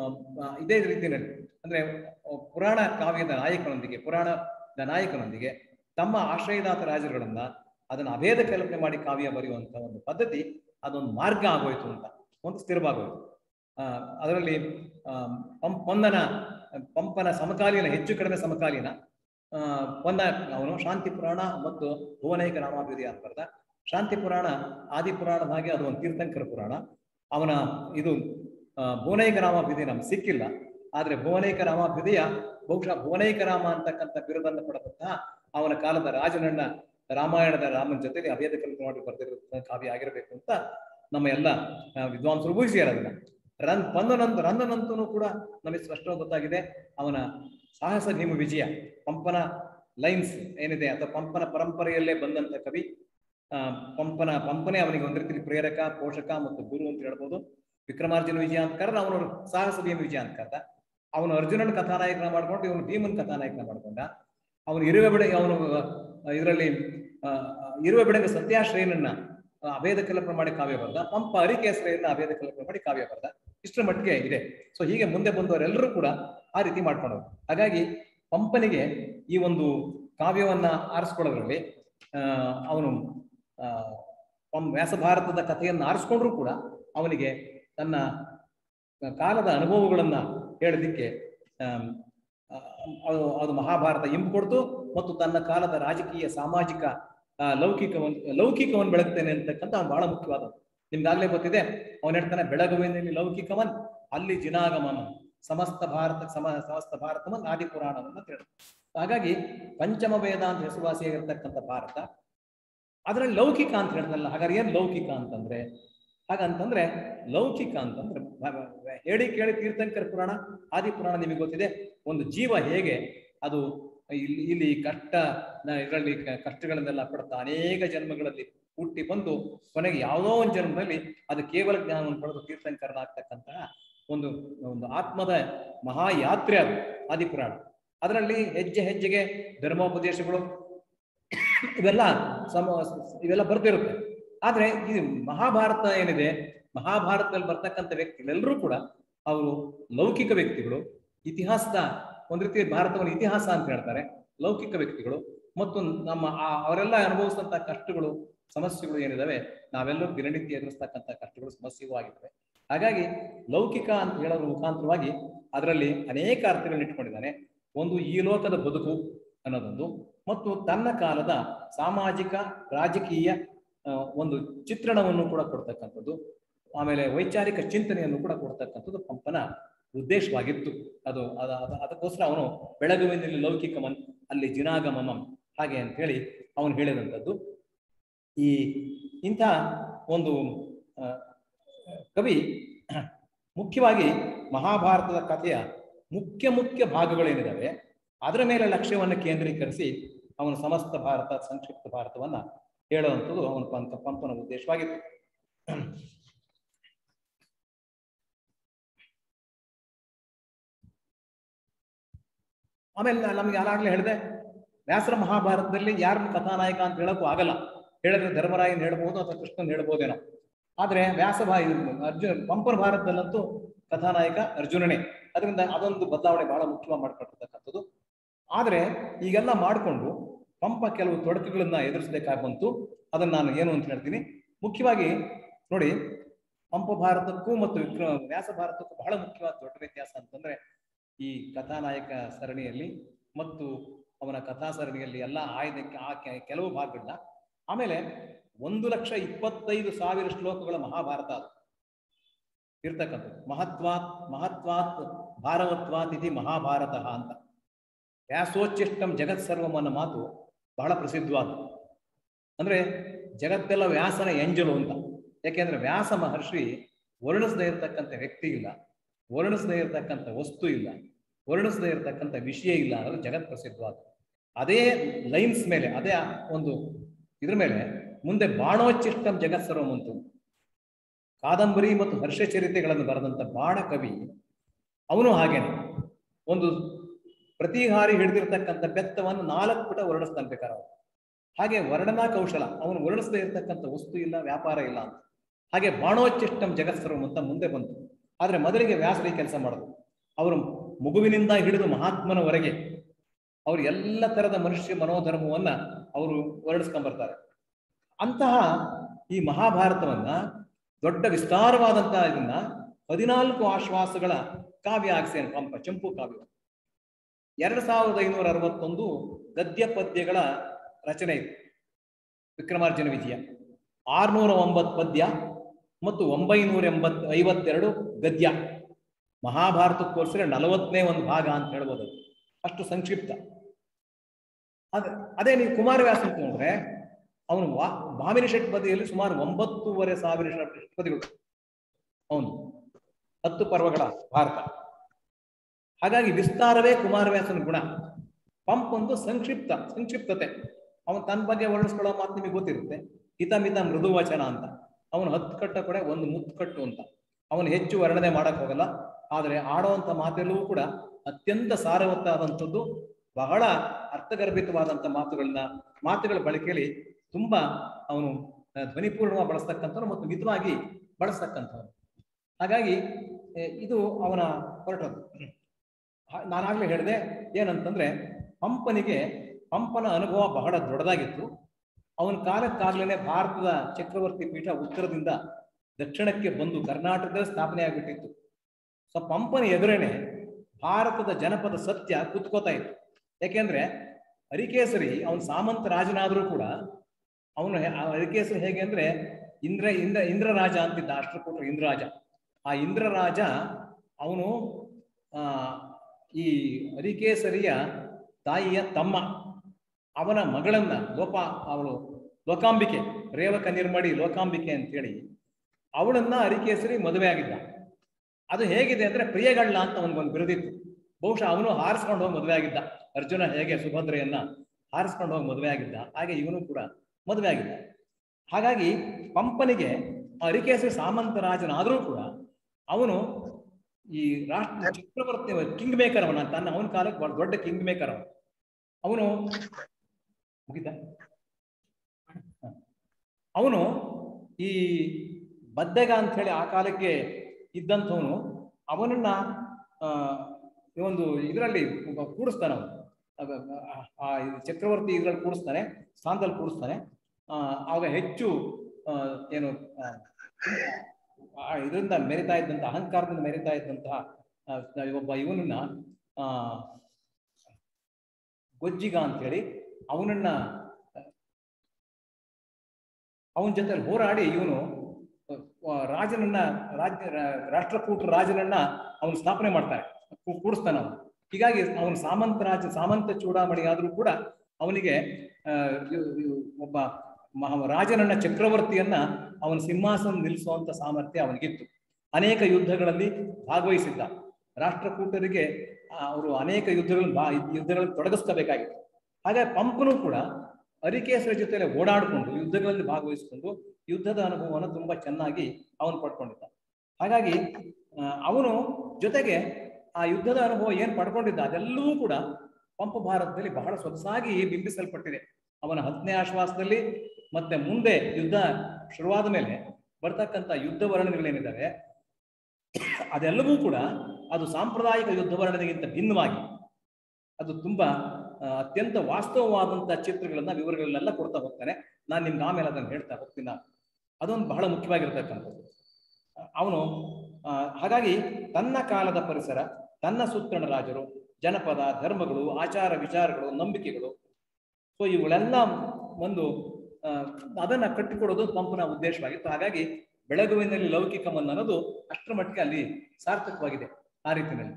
ಇದೇ ರೀತಿಯಲ್ಲಿ ಅಂದ್ರೆ ಆ, ಪುರಾಣ ಕಾವ್ಯದ ನಾಯಕನೊಂದಿಗೆ ಪುರಾಣದ ನಾಯಕನೊಂದಿಗೆ ತಮ್ಮ ಆಶ್ರಯದಾತ ರಾಜರುಗಳನ್ನ ಅದನ್ನ ಅಭೇದ ಕಲ್ಪನೆ ಮಾಡಿ ಕಾವ್ಯ ಬರೆಯುವಂತ ಒಂದು ಪದ್ಧತಿ ಅದೊಂದು ಮಾರ್ಗ ಆಗೋಯ್ತು ಅಂತ ಒಂದು ಸ್ಥಿರವಾಗೋಯ್ತು ಆ, ಅದರಲ್ಲಿ ಆ, ಪಂ ಪೊನ್ನನ ಪಂಪನ ಸಮಕಾಲೀನ ಹೆಚ್ಚು ಕಡಿಮೆ ಸಮಕಾಲೀನ ಆ, ಪೊನ್ನ ಅವನು ಶಾಂತಿ ಪುರಾಣ ಮತ್ತು ಭುವನೈಕ ರಾಮಾಭ್ಯುದಯ ಅಂತ ಬರೆದ ಶಾಂತಿ ಪುರಾಣ ಆದಿ ಪುರಾಣದ ಹಾಗೆ ಅದು ಒಂದು ತೀರ್ಥಂಕರ ಪುರಾಣ ಅವನ ಇದು ಆ, ಭುವನೈಕ ರಾಮಾಭ್ಯುದಯ ನಮ್ಗೆ ಸಿಕ್ಕಿಲ್ಲ ಆದ್ರೆ ಭುವನೈಕ ರಾಮಾಭ್ಯುದಯ ಬಹುಶಃ ಭುವನೈಕ ರಾಮ ಅಂತಕ್ಕಂಥ ಬಿರುದನ್ನು ಪಡೆದಂತಹ ಅವನ ಕಾಲದ ರಾಜನನ್ನ ರಾಮಾಯಣದ ರಾಮನ ಜೊತೆಲಿ ಅಭೇದ ಕಲ್ಪನೆ ಮಾಡಿ ಬರ್ತಿರೋ ಕಾವ್ಯ ಆಗಿರಬೇಕು ಅಂತ ನಮ್ಮ ಎಲ್ಲ ಆ, ವಿದ್ವಾಂಸರು ಊಹಿಸಿಯಾರ ಅದನ್ನ ರನ್ ಪಂದನಂತ ರಂದನಂತನೂ ಕೂಡ ನಮಗೆ ಸ್ಪಷ್ಟವಾಗಿ ಗೊತ್ತಾಗಿದೆ ಅವನ ಸಾಹಸ ಭೀಮ ವಿಜಯ ಪಂಪನ ಲೈನ್ಸ್ ಏನಿದೆ ಅಥವಾ ಪಂಪನ ಪರಂಪರೆಯಲ್ಲೇ ಬಂದಂತ ಕವಿ ಆ, ಪಂಪನ ಪಂಪನೇ ಅವನಿಗೆ ಒಂದ್ ರೀತಿಯಲ್ಲಿ ಪ್ರೇರಕ ಪೋಷಕ ಮತ್ತು ಗುರು ಅಂತ ಹೇಳ್ಬೋದು ವಿಕ್ರಮಾರ್ಜುನ ವಿಜಯ ಅಂತ ಕರೆದ ಅವನು ಸಾಹಸ ಭೀಮ ವಿಜಯ ಅಂತ ಕರೆದ ಅವನು ಅರ್ಜುನನ ಕಥಾನಾಯಕನ ಮಾಡ್ಕೊಂಡು ಇವನು ಭೀಮನ್ ಕಥಾನಾಯಕನ ಮಾಡ್ಕೊಂಡ ಅವನು ಇರುವೆ ಬಿಡ ಅವನು ಇದರಲ್ಲಿ ಇರುವೆ ಬಿಡಂಗ ಸತ್ಯಾಶ್ರಯನನ್ನ ಆ, ಅಭೇದ ಕಲ್ಪನೆ ಮಾಡಿ ಕಾವ್ಯ ಬರೆದ ಪಂಪ ಅರಿಕೇಶ್ರಯನ್ನ ಅಭೇದ ಕಲ್ಪನೆ ಮಾಡಿ ಕಾವ್ಯ ಬರೆದ ಇಷ್ಟರ ಮಟ್ಟಿಗೆ ಇದೆ ಸೊ ಹೀಗೆ ಮುಂದೆ ಬಂದವರೆಲ್ಲರೂ ಕೂಡ ಆ ರೀತಿ ಮಾಡ್ಕೊಂಡವ್ರು ಹಾಗಾಗಿ ಪಂಪನಿಗೆ ಈ ಒಂದು ಕಾವ್ಯವನ್ನ ಆರಿಸ್ಕೊಳ್ಳೋದ್ರಲ್ಲಿ ಆ, ಅವನು ಆ, ಪಂ ವ್ಯಾಸಭಾರತದ ಕಥೆಯನ್ನು ಆರಿಸ್ಕೊಂಡ್ರು ಕೂಡ ಅವನಿಗೆ ತನ್ನ ಕಾಲದ ಅನುಭವಗಳನ್ನ ಹೇಳೋದಿಕ್ಕೆ ಆಮ್, ಆ, ಅದು ಅದು ಮಹಾಭಾರತ ಇಂಪು ಕೊಡ್ತು ಮತ್ತು ತನ್ನ ಕಾಲದ ರಾಜಕೀಯ ಸಾಮಾಜಿಕ ಆ, ಲೌಕಿಕವನ್ನು ಲೌಕಿಕವನ್ನು ಬೆಳಗ್ತೇನೆ ಅಂತಕ್ಕಂಥ ಅವ್ನು ಬಹಳ ಮುಖ್ಯವಾದ ನಿಮ್ಗಾಗ್ಲೇ ಗೊತ್ತಿದೆ ಅವನು ಹೇಳ್ತಾನೆ ಬೆಳಗುವಿನಲ್ಲಿ ಲೌಕಿಕವನ್ ಅಲ್ಲಿ ಜಿನಾಗಮನ ಸಮಸ್ತ ಭಾರತ ಸಮ ಸಮಸ್ತ ಭಾರತವನ್ ಆದಿ ಪುರಾಣವನ್ನ ಅಂತ ಹೇಳ್ತಾರೆ ಹಾಗಾಗಿ ಪಂಚಮ ವೇದ ಅಂತ ಹೆಸರುವಾಸಿಯಾಗಿರ್ತಕ್ಕಂಥ ಭಾರತ ಅದರಲ್ಲಿ ಲೌಕಿಕ ಅಂತ ಹೇಳ್ತಲ್ಲ ಹಾಗಾದ್ರೆ ಏನ್ ಲೌಕಿಕ ಅಂತಂದ್ರೆ ಹಾಗಂತಂದ್ರೆ ಲೌಕಿಕ ಅಂತಂದ್ರೆ ಭ- ಭ- ಹೇಳಿ ಕೇಳಿ ತೀರ್ಥಂಕರ ಪುರಾಣ ಆದಿ ಪುರಾಣ ನಿಮಗೆ ಗೊತ್ತಿದೆ ಒಂದು ಜೀವ ಹೇಗೆ ಅದು ಇಲ್ಲಿ ಇಲ್ಲಿ ಕಷ್ಟ ಇದರಲ್ಲಿ ಕಷ್ಟಗಳನ್ನೆಲ್ಲ ಪಡ್ತಾ ಅನೇಕ ಜನ್ಮಗಳಲ್ಲಿ ಹುಟ್ಟಿ ಬಂದು ಕೊನೆಗೆ ಯಾವುದೋ ಒಂದು ಜನ್ಮದಲ್ಲಿ ಅದು ಕೇವಲ ಜ್ಞಾನವನ್ನು ಪಡೆದು ತೀರ್ಥಂಕರನಾಗ್ತಕ್ಕಂತಹ ಒಂದು ಒಂದು ಆತ್ಮದ ಮಹಾಯಾತ್ರೆ ಅದು ಆದಿಪುರಾಣ ಅದರಲ್ಲಿ ಹೆಜ್ಜೆ ಹೆಜ್ಜೆಗೆ ಧರ್ಮೋಪದೇಶಗಳು ಇವೆಲ್ಲ ಸಮ ಇವೆಲ್ಲ ಬರ್ತಿರುತ್ತೆ ಆದ್ರೆ ಈ ಮಹಾಭಾರತ ಏನಿದೆ ಮಹಾಭಾರತದಲ್ಲಿ ಬರ್ತಕ್ಕಂಥ ವ್ಯಕ್ತಿಗಳೆಲ್ಲರೂ ಕೂಡ ಅವರು ಲೌಕಿಕ ವ್ಯಕ್ತಿಗಳು ಇತಿಹಾಸದ ಒಂದ್ ರೀತಿ ಭಾರತವನ್ನು ಇತಿಹಾಸ ಅಂತ ಹೇಳ್ತಾರೆ ಲೌಕಿಕ ವ್ಯಕ್ತಿಗಳು ಮತ್ತು ನಮ್ಮ ಆ- ಅವರೆಲ್ಲ ಅನುಭವಿಸಿದಂತ ಕಷ್ಟಗಳು ಸಮಸ್ಯೆಗಳು ಏನಿದಾವೆ ನಾವೆಲ್ಲರೂ ದಿನನಿತ್ಯ ಎದುರಿಸ್ತಕ್ಕಂಥ ಕಷ್ಟಗಳು ಸಮಸ್ಯೆಗೂ ಆಗಿದ್ದಾವೆ ಹಾಗಾಗಿ ಲೌಕಿಕ ಅಂತ ಹೇಳೋದ್ರ ಮುಖಾಂತರವಾಗಿ ಅದರಲ್ಲಿ ಅನೇಕ ಅರ್ಥಗಳನ್ನ ಇಟ್ಕೊಂಡಿದ್ದಾನೆ ಒಂದು ಈ ಲೋಕದ ಬದುಕು ಅನ್ನೋದೊಂದು ಮತ್ತು ತನ್ನ ಕಾಲದ ಸಾಮಾಜಿಕ ರಾಜಕೀಯ ಆ, ಒಂದು ಚಿತ್ರಣವನ್ನು ಕೂಡ ಕೊಡ್ತಕ್ಕಂಥದ್ದು ಆಮೇಲೆ ವೈಚಾರಿಕ ಚಿಂತನೆಯನ್ನು ಕೂಡ ಕೊಡ್ತಕ್ಕಂಥದ್ದು ಪಂಪನ ಉದ್ದೇಶವಾಗಿತ್ತು ಅದು ಅದ- ಅದ- ಅದಕ್ಕೋಸ್ಕರ ಅವನು ಬೆಳಗುವಿನಲ್ಲಿ ಲೌಕಿಕಮನ್ ಅಲ್ಲಿ ಜಿನಾಗಮಮಂ ಹಾಗೆ ಅಂತ ಹೇಳಿ ಅವನು ಹೇಳಿದಂಥದ್ದು ಈ ಇಂಥ ಒಂದು ಆ, ಕವಿ ಮುಖ್ಯವಾಗಿ ಮಹಾಭಾರತದ ಕಥೆಯ ಮುಖ್ಯ ಮುಖ್ಯ ಭಾಗಗಳೇನಿದಾವೆ ಅದರ ಮೇಲೆ ಲಕ್ಷ್ಯವನ್ನು ಕೇಂದ್ರೀಕರಿಸಿ ಅವನು ಸಮಸ್ತ ಭಾರತ ಸಂಕ್ಷಿಪ್ತ ಭಾರತವನ್ನ ಹೇಳುವಂಥದ್ದು ಅವನ ಪಂಪ ಪಂಪನ ಉದ್ದೇಶವಾಗಿತ್ತು ಆಮೇಲೆ ನಾ- ನಮ್ಗೆ ಯಾರಾಗ್ಲೇ ಹೇಳಿದೆ ವ್ಯಾಸರ ಮಹಾಭಾರತದಲ್ಲಿ ಯಾರನ್ನ ಕಥಾನಾಯಕ ಅಂತ ಹೇಳಕ್ಕೂ ಆಗಲ್ಲ ಹೇಳಿದ್ರೆ ಧರ್ಮರಾಯನ್ ಹೇಳ್ಬೋದು ಅಥವಾ ಕೃಷ್ಣನ್ ಹೇಳ್ಬೋದೇನೋ ಆದ್ರೆ ವ್ಯಾಸ ಭಾ ಇದು ಅರ್ಜುನ ಪಂಪರ ಭಾರತದಲ್ಲಂತೂ ಕಥಾನಾಯಕ ಅರ್ಜುನನೇ ಅದರಿಂದ ಅದೊಂದು ಬದಲಾವಣೆ ಬಹಳ ಮುಖ್ಯವಾಗಿ ಮಾಡ್ಕೊಳ್ತಕ್ಕಂಥದ್ದು ಆದ್ರೆ ಈಗೆಲ್ಲ ಮಾಡಿಕೊಂಡು ಪಂಪ ಕೆಲವು ತೊಡಕುಗಳನ್ನ ಎದುರಿಸಬೇಕಾಗಿ ಬಂತು ಅದನ್ನ ನಾನು ಏನು ಅಂತ ಹೇಳ್ತೀನಿ ಮುಖ್ಯವಾಗಿ ನೋಡಿ ಪಂಪ ಭಾರತಕ್ಕೂ ಮತ್ತು ವಿಕ್ರ ವ್ಯಾಸ ಭಾರತಕ್ಕೂ ಬಹಳ ಮುಖ್ಯವಾದ ದೊಡ್ಡ ವ್ಯತ್ಯಾಸ ಅಂತಂದ್ರೆ ಈ ಕಥಾನಾಯಕ ಸರಣಿಯಲ್ಲಿ ಮತ್ತು ಅವನ ಕಥಾ ಸರಣಿಯಲ್ಲಿ ಎಲ್ಲ ಆಯ್ದಕ್ಕೆ ಆ ಕೆ- ಕೆಲವು ಭಾಗಗಳನ್ನ ಆಮೇಲೆ ಒಂದು ಲಕ್ಷ ಇಪ್ಪತ್ತೈದು ಸಾವಿರ ಶ್ಲೋಕಗಳ ಮಹಾಭಾರತ ಅದು ಇರ್ತಕ್ಕಂಥದ್ದು ಮಹತ್ವಾತ್ ಮಹತ್ವಾತ್ ಭಾರವತ್ವಾತ್ ಇತಿ ಮಹಾಭಾರತ ಅಂತ ವ್ಯಾಸೋಚ್ಚಿಷ್ಟಂ ಜಗತ್ ಸರ್ವಂ ಅನ್ನೋ ಮಾತು ಬಹಳ ಪ್ರಸಿದ್ಧವಾದ ಅಂದ್ರೆ ಜಗತ್ತೆಲ್ಲ ವ್ಯಾಸನ ಎಂಜಲು ಅಂತ ಯಾಕೆಂದ್ರೆ ವ್ಯಾಸ ಮಹರ್ಷಿ ವರ್ಣಿಸದೇ ಇರತಕ್ಕಂಥ ವ್ಯಕ್ತಿ ಇಲ್ಲ ವರ್ಣಿಸದೇ ಇರತಕ್ಕಂಥ ವಸ್ತು ಇಲ್ಲ ವರ್ಣಿಸದೇ ಇರತಕ್ಕಂಥ ವಿಷಯ ಇಲ್ಲ ಅನ್ನೋದು ಜಗತ್ ಪ್ರಸಿದ್ಧವಾದ ಅದೇ ಲೈನ್ಸ್ ಮೇಲೆ ಅದೇ ಒಂದು ಇದ್ರ ಮೇಲೆ ಮುಂದೆ ಬಾಣೋಚ್ಚಿಷ್ಟಂ ಜಗತ್ ಸರ್ವಂ ಅಂತ ಕಾದಂಬರಿ ಮತ್ತು ಹರ್ಷಚರಿತೆಗಳನ್ನು ಬರೆದಂತ ಬಾಣ ಕವಿ ಅವನು ಹಾಗೇನೆ ಒಂದು ಪ್ರತಿಹಾರಿ ಹಿಡಿದಿರ್ತಕ್ಕಂಥ ಬೆತ್ತವನ್ನು ನಾಲ್ಕು ಪುಟ ವರ್ಣಿಸ್ತಾನೆ ಬೇಕಾದ್ರೆ ಅವನು. ಹಾಗೆ ವರ್ಣನಾ ಕೌಶಲ ಅವನು ವರ್ಣಿಸದೇ ಇರತಕ್ಕಂಥ ವಸ್ತು ಇಲ್ಲ ವ್ಯಾಪಾರ ಇಲ್ಲ ಅಂತ ಹಾಗೆ ಬಾಣೋಚ್ಚಿಷ್ಟಂ ಜಗತ್ಸರ್ವಂ ಅಂತ ಮುಂದೆ ಬಂತು ಆದ್ರೆ ಮೊದಲಿಗೆ ವ್ಯಾಸರಿ ಕೆಲಸ ಮಾಡೋದು ಅವರು ಮಗುವಿನಿಂದ ಹಿಡಿದು ಮಹಾತ್ಮನವರೆಗೆ ಅವರು ಎಲ್ಲ ತರದ ಮನುಷ್ಯ ಮನೋಧರ್ಮವನ್ನ ಅವರು ವರ್ಣಿಸ್ಕೊಂಡ್ ಬರ್ತಾರೆ ಅಂತಹ ಈ ಮಹಾಭಾರತವನ್ನ ದೊಡ್ಡ ವಿಸ್ತಾರವಾದಂತಹ ಇದನ್ನ ಹದಿನಾಲ್ಕು ಆಶ್ವಾಸಗಳ ಕಾವ್ಯ ಆಗ್ಸೇನೆ ಪಂಪ ಚಂಪು ಕಾವ್ಯ ಎರಡ್ ಸಾವಿರದ ಐನೂರ ಅರವತ್ತೊಂದು ಗದ್ಯ ಪದ್ಯಗಳ ರಚನೆ ಇದೆ ವಿಕ್ರಮಾರ್ಜುನ ವಿಜಯ ಆರ್ನೂರ ಒಂಬತ್ತು ಪದ್ಯ ಮತ್ತು ಒಂಬೈನೂರ ಎಂಬತ್ ಐವತ್ತೆರಡು ಗದ್ಯ ಮಹಾಭಾರತಕ್ಕೋಸ್ಕರ ನಲವತ್ತನೇ ಒಂದು ಭಾಗ ಅಂತ ಹೇಳ್ಬೋದು ಅದು. ಅಷ್ಟು ಸಂಕ್ಷಿಪ್ತ ಅದ ಅದೇ ನೀವು ಕುಮಾರವ್ಯಾಸ ಅಂತ ನೋಡ್ರೆ ಅವನು ವಾ ಭಾಮಿನಿ ಷಟ್ ಪದಿಯಲ್ಲಿ ಸುಮಾರು ಒಂಬತ್ತೂವರೆ ಸಾವಿರ ಷಟ್ ಪದಿಗಳು ಅವನು ಹತ್ತು ಪರ್ವಗಳ ಭಾರತ ಹಾಗಾಗಿ ವಿಸ್ತಾರವೇ ಕುಮಾರವ್ಯಾಸನ ಗುಣ ಪಂಪ್ ಒಂದು ಸಂಕ್ಷಿಪ್ತ ಸಂಕ್ಷಿಪ್ತತೆ ಅವನು ತನ್ನ ಬಗ್ಗೆ ವರ್ಣಿಸ್ಕೊಳ್ಳೋ ಮಾತು ನಿಮಗೆ ಗೊತ್ತಿರುತ್ತೆ ಹಿತಮಿತ ಮೃದು ವಚನ ಅಂತ ಅವನು ಹತ್ತು ಕಟ್ಟ ಕಡೆ ಒಂದು ಮುತ್ತು ಕಟ್ಟು ಅಂತ ಅವನು ಹೆಚ್ಚು ವರ್ಣನೆ ಮಾಡಕ್ ಹೋಗಲ್ಲ ಆದರೆ ಆಡುವಂತ ಮಾತೆಲ್ಲವೂ ಕೂಡ ಅತ್ಯಂತ ಸಾರವತ್ತಾದಂಥದ್ದು ಬಹಳ ಅರ್ಥಗರ್ಭಿತವಾದಂಥ ಮಾತುಗಳನ್ನ ಮಾತುಗಳ ಬಳಕೆಯಲ್ಲಿ ತುಂಬಾ ಅವನು ಆ, ಧ್ವನಿಪೂರ್ಣವಾಗಿ ಬಳಸ್ತಕ್ಕಂಥವ್ನು ಮತ್ತು ಮಿತವಾಗಿ ಬಳಸ್ತಕ್ಕಂಥವನು ಹಾಗಾಗಿ ಎ, ಇದು ಅವನ ಹೊರಟದ್ದು ಹ- ನಾನಾಗ್ಲೇ ಹೇಳಿದೆ ಏನಂತಂದ್ರೆ ಪಂಪನಿಗೆ ಪಂಪನ ಅನುಭವ ಬಹಳ ದೊಡ್ಡದಾಗಿತ್ತು ಅವನ ಕಾಲಕ್ಕಾಗ್ಲೇನೆ ಭಾರತದ ಚಕ್ರವರ್ತಿ ಪೀಠ ಉತ್ತರದಿಂದ ದಕ್ಷಿಣಕ್ಕೆ ಬಂದು ಕರ್ನಾಟಕದಲ್ಲಿ ಸ್ಥಾಪನೆ ಆಗಿಬಿಟ್ಟಿತ್ತು ಸೊ ಪಂಪನ ಎದುರೇನೆ ಭಾರತದ ಜನಪದ ಸತ್ಯ ಕುತ್ಕೋತಾ ಇತ್ತು ಯಾಕೆಂದ್ರೆ ಹರಿಕೇಸರಿ ಅವನು ಸಾಮಂತ ರಾಜನಾದರೂ ಕೂಡ ಅವನು ಹೆ- ಆ ಹರಿಕೇಸರಿ ಹೇಗೆ ಅಂದ್ರೆ ಇಂದ್ರ ಇಂದ್ರ ಇಂದ್ರರಾಜ ಅಂತಿದ್ದ ಅಷ್ಟ್ರಕೂಟರು ಇಂದ್ರರಾಜ ಆ ಇಂದ್ರರಾಜ ಅವನು ಆ ಈ ಹರಿಕೇಸರಿಯ ತಾಯಿಯ ತಮ್ಮ ಅವನ ಮಗಳನ್ನ ಲೋಪ ಅವಳು ಲೋಕಾಂಬಿಕೆ ರೇವಕ ನಿರ್ಮಡಿ ಲೋಕಾಂಬಿಕೆ ಅಂತೇಳಿ ಅವಳನ್ನ ಹರಿಕೇಸರಿ ಮದುವೆ ಆಗಿದ್ದ ಅದು ಹೇಗಿದೆ ಅಂದ್ರೆ ಪ್ರಿಯಗಳ್ಳ ಅಂತ ಅವನಿಗೊಂದು ಬಿರುದಿತ್ತು ಬಹುಶಃ ಅವನು ಹಾರಿಸ್ಕೊಂಡು ಹೋಗಿ ಮದುವೆ ಆಗಿದ್ದ ಅರ್ಜುನ ಹೇಗೆ ಸುಭದ್ರೆಯನ್ನ ಹಾರಿಸ್ಕೊಂಡು ಹೋಗಿ ಮದುವೆ ಆಗಿದ್ದ ಹಾಗೆ ಇವನು ಕೂಡ ಮದುವೆ ಆಗಿದ್ದ ಹಾಗಾಗಿ ಪಂಪನಿಗೆ ಆ ಹರಿಕೇಸರಿ ಸಾಮಂತ ರಾಜನಾದರೂ ಕೂಡ ಅವನು ಈ ರಾಷ್ಟ್ರ ಚಕ್ರವರ್ತಿ ಕಿಂಗ್ ಮೇಕರ್ ಅವನ ತನ್ನ ಅವನ ಕಾಲಕ್ಕೆ ಬಹಳ ದೊಡ್ಡ ಕಿಂಗ್ ಮೇಕರ್ ಅವನು ಅವನು ಮುಗಿತ ಅವನು ಈ ಬದ್ದೆಗ ಅಂತ ಹೇಳಿ ಆ ಕಾಲಕ್ಕೆ ಇದ್ದಂಥವನು ಅವನನ್ನ ಆ, ಈ ಒಂದು ಇದರಲ್ಲಿ ಕೂಡಿಸ್ತಾನೆ ಅವನು ಆಗ- ಆ- ಆ ಇದು ಚಕ್ರವರ್ತಿ ಇದರಲ್ಲಿ ಕೂಡಿಸ್ತಾನೆ ಸ್ಥಾನದಲ್ಲಿ ಕೂಡಿಸ್ತಾನೆ ಆ, ಆಗ ಹೆಚ್ಚು ಆ, ಏನು ಆ, ಆ ಇದರಿಂದ ಮೆರಿತಾ ಇದ್ದಂತಹ ಅಹಂಕಾರದಿಂದ ಮೆರಿತಾ ಇದ್ದಂತಹ ಆ, ಒಬ್ಬ ಇವನನ್ನ ಆ ಗೊಜ್ಜಿಗ ಅಂತ ಹೇಳಿ ಅವನನ್ನ ಅವನ ಜೊತೆ ಹೋರಾಡಿ ಇವನು ರಾಜನನ್ನ ರಾಜ್ಯ ರಾ- ರಾಷ್ಟ್ರಕೂಟ ರಾಜನನ್ನ ಅವನು ಸ್ಥಾಪನೆ ಮಾಡ್ತಾರೆ ಕೂ- ಕೂಡಿಸ್ತಾನೆ ಅವನು ಹೀಗಾಗಿ ಅವನು ಸಾಮಂತ ರಾಜ ಸಾಮಂತ ಚೂಡಾಮಣಿ ಆದ್ರೂ ಕೂಡ ಅವನಿಗೆ ಆ, ಇವ್- ಇವ್ ಒಬ್ಬ ಮಹಾ ರಾಜನನ್ನ ಚಕ್ರವರ್ತಿಯನ್ನ ಅವನ ಸಿಂಹಾಸನ ನಿಲ್ಲಿಸುವಂತ ಸಾಮರ್ಥ್ಯ ಅವನಿಗಿತ್ತು ಅನೇಕ ಯುದ್ಧಗಳಲ್ಲಿ ಭಾಗವಹಿಸಿದ್ದ ರಾಷ್ಟ್ರಕೂಟರಿಗೆ ಆ, ಅವರು ಅನೇಕ ಯುದ್ಧಗಳನ್ನು ಬಾ ಯುದ್ಧಗಳಲ್ಲಿ ತೊಡಗಿಸ್ಕೋಬೇಕಾಗಿತ್ತು ಹಾಗೆ ಪಂಪನು ಕೂಡ ಅರಿಕೇಸರ ಜೊತೆಲೆ ಓಡಾಡಿಕೊಂಡು ಯುದ್ಧಗಳಲ್ಲಿ ಭಾಗವಹಿಸಿಕೊಂಡು ಯುದ್ಧದ ಅನುಭವವನ್ನು ತುಂಬಾ ಚೆನ್ನಾಗಿ ಅವನು ಪಡ್ಕೊಂಡಿದ್ದ ಹಾಗಾಗಿ ಆ, ಅವನು ಜೊತೆಗೆ ಆ ಯುದ್ಧದ ಅನುಭವ ಏನ್ ಪಡ್ಕೊಂಡಿದ್ದ ಅದೆಲ್ಲವೂ ಕೂಡ ಪಂಪ ಭಾರತದಲ್ಲಿ ಬಹಳ ಸೊಗಸಾಗಿ ಬಿಂಬಿಸಲ್ಪಟ್ಟಿದೆ ಅವನ ಹತ್ತನೇ ಆಶ್ವಾಸದಲ್ಲಿ ಮತ್ತೆ ಮುಂದೆ ಯುದ್ಧ ಶುರುವಾದ ಮೇಲೆ ಬರ್ತಕ್ಕಂಥ ಯುದ್ಧ ವರ್ಣನೆಗಳೇನಿದ್ದಾವೆ ಅದೆಲ್ಲವೂ ಕೂಡ ಅದು ಸಾಂಪ್ರದಾಯಿಕ ಯುದ್ಧ ವರ್ಣನೆಗಿಂತ ಭಿನ್ನವಾಗಿ ಅದು ತುಂಬಾ ಆ, ಅತ್ಯಂತ ವಾಸ್ತವವಾದಂತಹ ಚಿತ್ರಗಳನ್ನ ವಿವರಗಳನ್ನೆಲ್ಲ ಕೊಡ್ತಾ ಹೋಗ್ತಾನೆ ನಾನು ನಿಮ್ಗೆ ಆಮೇಲೆ ಅದನ್ನು ಹೇಳ್ತಾ ಹೋಗ್ತೀನಿ ನಾನು ಅದೊಂದು ಬಹಳ ಮುಖ್ಯವಾಗಿರ್ತಕ್ಕಂಥದ್ದು ಅವನು ಆ, ಹಾಗಾಗಿ ತನ್ನ ಕಾಲದ ಪರಿಸರ ತನ್ನ ಸುತ್ತಣ ರಾಜರು ಜನಪದ ಧರ್ಮಗಳು ಆಚಾರ ವಿಚಾರಗಳು ನಂಬಿಕೆಗಳು ಸೊ ಇವುಗಳೆಲ್ಲ ಒಂದು ಆ, ಅದನ್ನ ಕಟ್ಟಿಕೊಡೋದು ಪಂಪನ ಉದ್ದೇಶವಾಗಿತ್ತು ಹಾಗಾಗಿ ಬೆಳಗುವಿನಲ್ಲಿ ಲೌಕಿಕಮನ್ ಅನ್ನೋದು ಅಷ್ಟರ ಮಟ್ಟಿಗೆ ಅಲ್ಲಿ ಸಾರ್ಥಕವಾಗಿದೆ ಆ ರೀತಿಯಲ್ಲಿ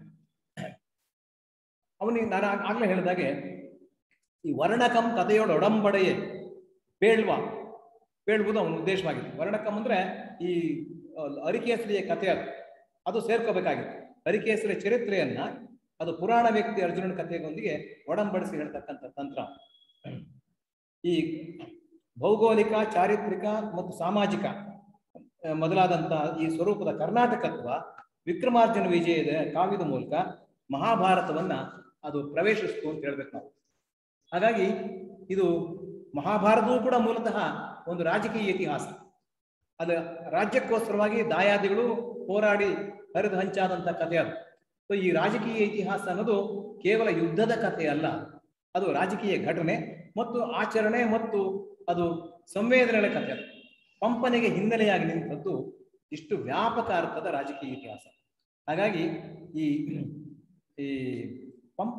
ಅವನಿಗೆ ನಾನು ಆಗ್- ಆಗ್ಲೇ ಹೇಳಿದಾಗೆ ಈ ವರ್ಣಕಂ ಕಥೆಯೋಡ ಒಡಂಬಡೆಯೇ ಬೇಳ್ವ ಬೇಳ್ವುದು ಅವನ ಉದ್ದೇಶವಾಗಿದೆ ವರ್ಣಕಂ ಅಂದ್ರೆ ಈ ಆ, ಅರಿಕೇಸರಿಯ ಕಥೆ ಅದು ಅದು ಸೇರ್ಕೋಬೇಕಾಗಿತ್ತು ಅರಿಕೇಸರಿ ಚರಿತ್ರೆಯನ್ನ ಅದು ಪುರಾಣ ವ್ಯಕ್ತಿ ಅರ್ಜುನನ ಕಥೆಯೊಂದಿಗೆ ಒಡಂಬಡಿಸಿ ಹೇಳ್ತಕ್ಕಂಥ ತಂತ್ರ ಈ ಭೌಗೋಳಿಕ ಚಾರಿತ್ರಿಕ ಮತ್ತು ಸಾಮಾಜಿಕ ಆ, ಮೊದಲಾದಂತಹ ಈ ಸ್ವರೂಪದ ಕರ್ನಾಟಕತ್ವ ವಿಕ್ರಮಾರ್ಜುನ ವಿಜಯದ ಕಾವ್ಯದ ಮೂಲಕ ಮಹಾಭಾರತವನ್ನ ಅದು ಪ್ರವೇಶಿಸ್ತು ಅಂತ ಹೇಳ್ಬೇಕು ನಾವು ಹಾಗಾಗಿ ಇದು ಮಹಾಭಾರತವೂ ಕೂಡ ಮೂಲತಃ ಒಂದು ರಾಜಕೀಯ ಇತಿಹಾಸ ಅದು ರಾಜ್ಯಕ್ಕೋಸ್ಕರವಾಗಿ ದಾಯಾದಿಗಳು ಹೋರಾಡಿ ಹರಿದು ಹಂಚಾದಂತ ಕಥೆ ಅದು ಸೊ ಈ ರಾಜಕೀಯ ಇತಿಹಾಸ ಅನ್ನೋದು ಕೇವಲ ಯುದ್ಧದ ಕಥೆ ಅಲ್ಲ ಅದು ರಾಜಕೀಯ ಘಟನೆ ಮತ್ತು ಆಚರಣೆ ಮತ್ತು ಅದು ಸಂವೇದನೆಗಳ ಕಥೆ ಅದು. ಪಂಪನಿಗೆ ಹಿನ್ನೆಲೆಯಾಗಿ ನಿಂತದ್ದು ಇಷ್ಟು ವ್ಯಾಪಕ ಅರ್ಥದ ರಾಜಕೀಯ ಇತಿಹಾಸ ಹಾಗಾಗಿ ಈ ಈ ಪಂಪ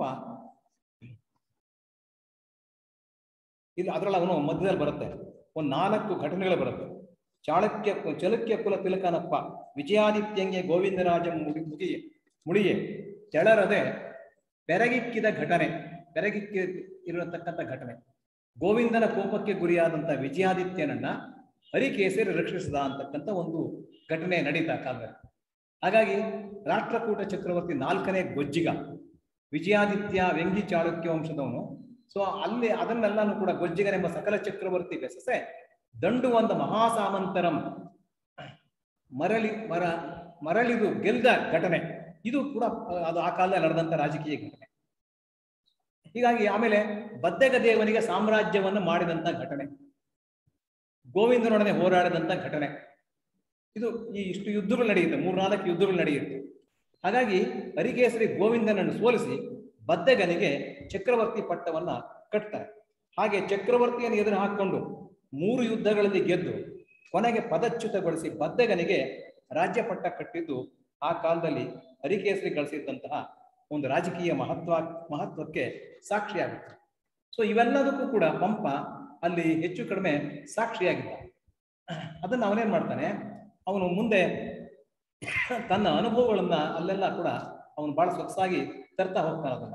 ಇಲ್ಲಿ ಅದರಲ್ಲಿ ಅವನು ಮಧ್ಯದಲ್ಲಿ ಬರುತ್ತೆ ಒಂದು ನಾಲ್ಕು ಘಟನೆಗಳು ಬರುತ್ತೆ ಚಾಳಕ್ಯ ಚಲಕ್ಯ ಕುಲ ತಿಲಕನಪ್ಪ ವಿಜಯಾದಿತ್ಯಂಗೆ ಗೋವಿಂದರಾಜ ಮುಡಿ ಮುಗಿಯೆ ಮುಳಿಯೆ ತೆಳರದೆ ಬೆರಗಿಕ್ಕಿದ ಘಟನೆ ಬೆರಗಿಕ್ಕಿ ಇರತಕ್ಕಂಥ ಘಟನೆ ಗೋವಿಂದನ ಕೋಪಕ್ಕೆ ಗುರಿಯಾದಂಥ ವಿಜಯಾದಿತ್ಯನನ್ನ ಹರಿಕೇಸರಿ ರಕ್ಷಿಸಿದ ಅಂತಕ್ಕಂಥ ಒಂದು ಘಟನೆ ನಡೀತಾ ಕಾಲದಲ್ಲಿ ಹಾಗಾಗಿ ರಾಷ್ಟ್ರಕೂಟ ಚಕ್ರವರ್ತಿ ನಾಲ್ಕನೇ ಗೊಜ್ಜಿಗ ವಿಜಯಾದಿತ್ಯ ವ್ಯಂಗಿ ಚಾಳುಕ್ಯ ವಂಶದವನು ಸೊ ಅಲ್ಲಿ ಅದನ್ನೆಲ್ಲಾನು ಕೂಡ ಗೊಜ್ಜಿಗನೆಂಬ ಸಕಲ ಚಕ್ರವರ್ತಿ ಬೆಸಸೆ ದಂಡು ಒಂದು ಮಹಾಸಾಮಂತರಂ ಮರಳಿ ಮರ ಮರಳಿದು ಗೆಲ್ದ ಘಟನೆ ಇದು ಕೂಡ ಅಹ್, ಅದು ಆ ಕಾಲದಲ್ಲಿ ನಡೆದಂತ ರಾಜಕೀಯ ಘಟನೆ ಹೀಗಾಗಿ ಆಮೇಲೆ ಬದ್ದೆಗ ದೇವನಿಗೆ ಸಾಮ್ರಾಜ್ಯವನ್ನು ಮಾಡಿದಂತ ಘಟನೆ ಗೋವಿಂದನೊಡನೆ ಹೋರಾಡಿದಂತ ಘಟನೆ ಇದು ಈ ಇಷ್ಟು ಯುದ್ಧಗಳು ನಡೆಯುತ್ತೆ ಮೂರ್ನಾಲ್ಕು ಯುದ್ಧಗಳು ನಡೆಯುತ್ತೆ ಹಾಗಾಗಿ ಹರಿಕೇಸರಿ ಗೋವಿಂದನನ್ನು ಸೋಲಿಸಿ ಬದ್ದೆಗನಿಗೆ ಚಕ್ರವರ್ತಿ ಪಟ್ಟವನ್ನ ಕಟ್ತಾರೆ ಹಾಗೆ ಚಕ್ರವರ್ತಿಯನ್ನು ಎದುರು ಹಾಕೊಂಡು ಮೂರು ಯುದ್ಧಗಳಲ್ಲಿ ಗೆದ್ದು ಕೊನೆಗೆ ಪದಚ್ಯುತಗೊಳಿಸಿ ಬದ್ದೆಗನಿಗೆ ರಾಜ್ಯ ಪಟ್ಟ ಕಟ್ಟಿದ್ದು ಆ ಕಾಲದಲ್ಲಿ ಹರಿಕೇಸರಿ ಗಳಿಸಿದ್ದಂತಹ ಒಂದು ರಾಜಕೀಯ ಮಹತ್ವ ಮಹತ್ವಕ್ಕೆ ಸಾಕ್ಷಿಯಾಗುತ್ತೆ ಸೊ ಇವೆಲ್ಲದಕ್ಕೂ ಕೂಡ ಪಂಪ ಅಲ್ಲಿ ಹೆಚ್ಚು ಕಡಿಮೆ ಸಾಕ್ಷಿಯಾಗಿದ್ದ ಅದನ್ನ ಅವನೇನ್ ಮಾಡ್ತಾನೆ ಅವನು ಮುಂದೆ ತನ್ನ ಅನುಭವಗಳನ್ನ ಅಲ್ಲೆಲ್ಲ ಕೂಡ ಅವನು ಬಹಳ ಸೊಗಸಾಗಿ ತರ್ತಾ ಹೋಗ್ತಾನೆ ಅದನ್ನ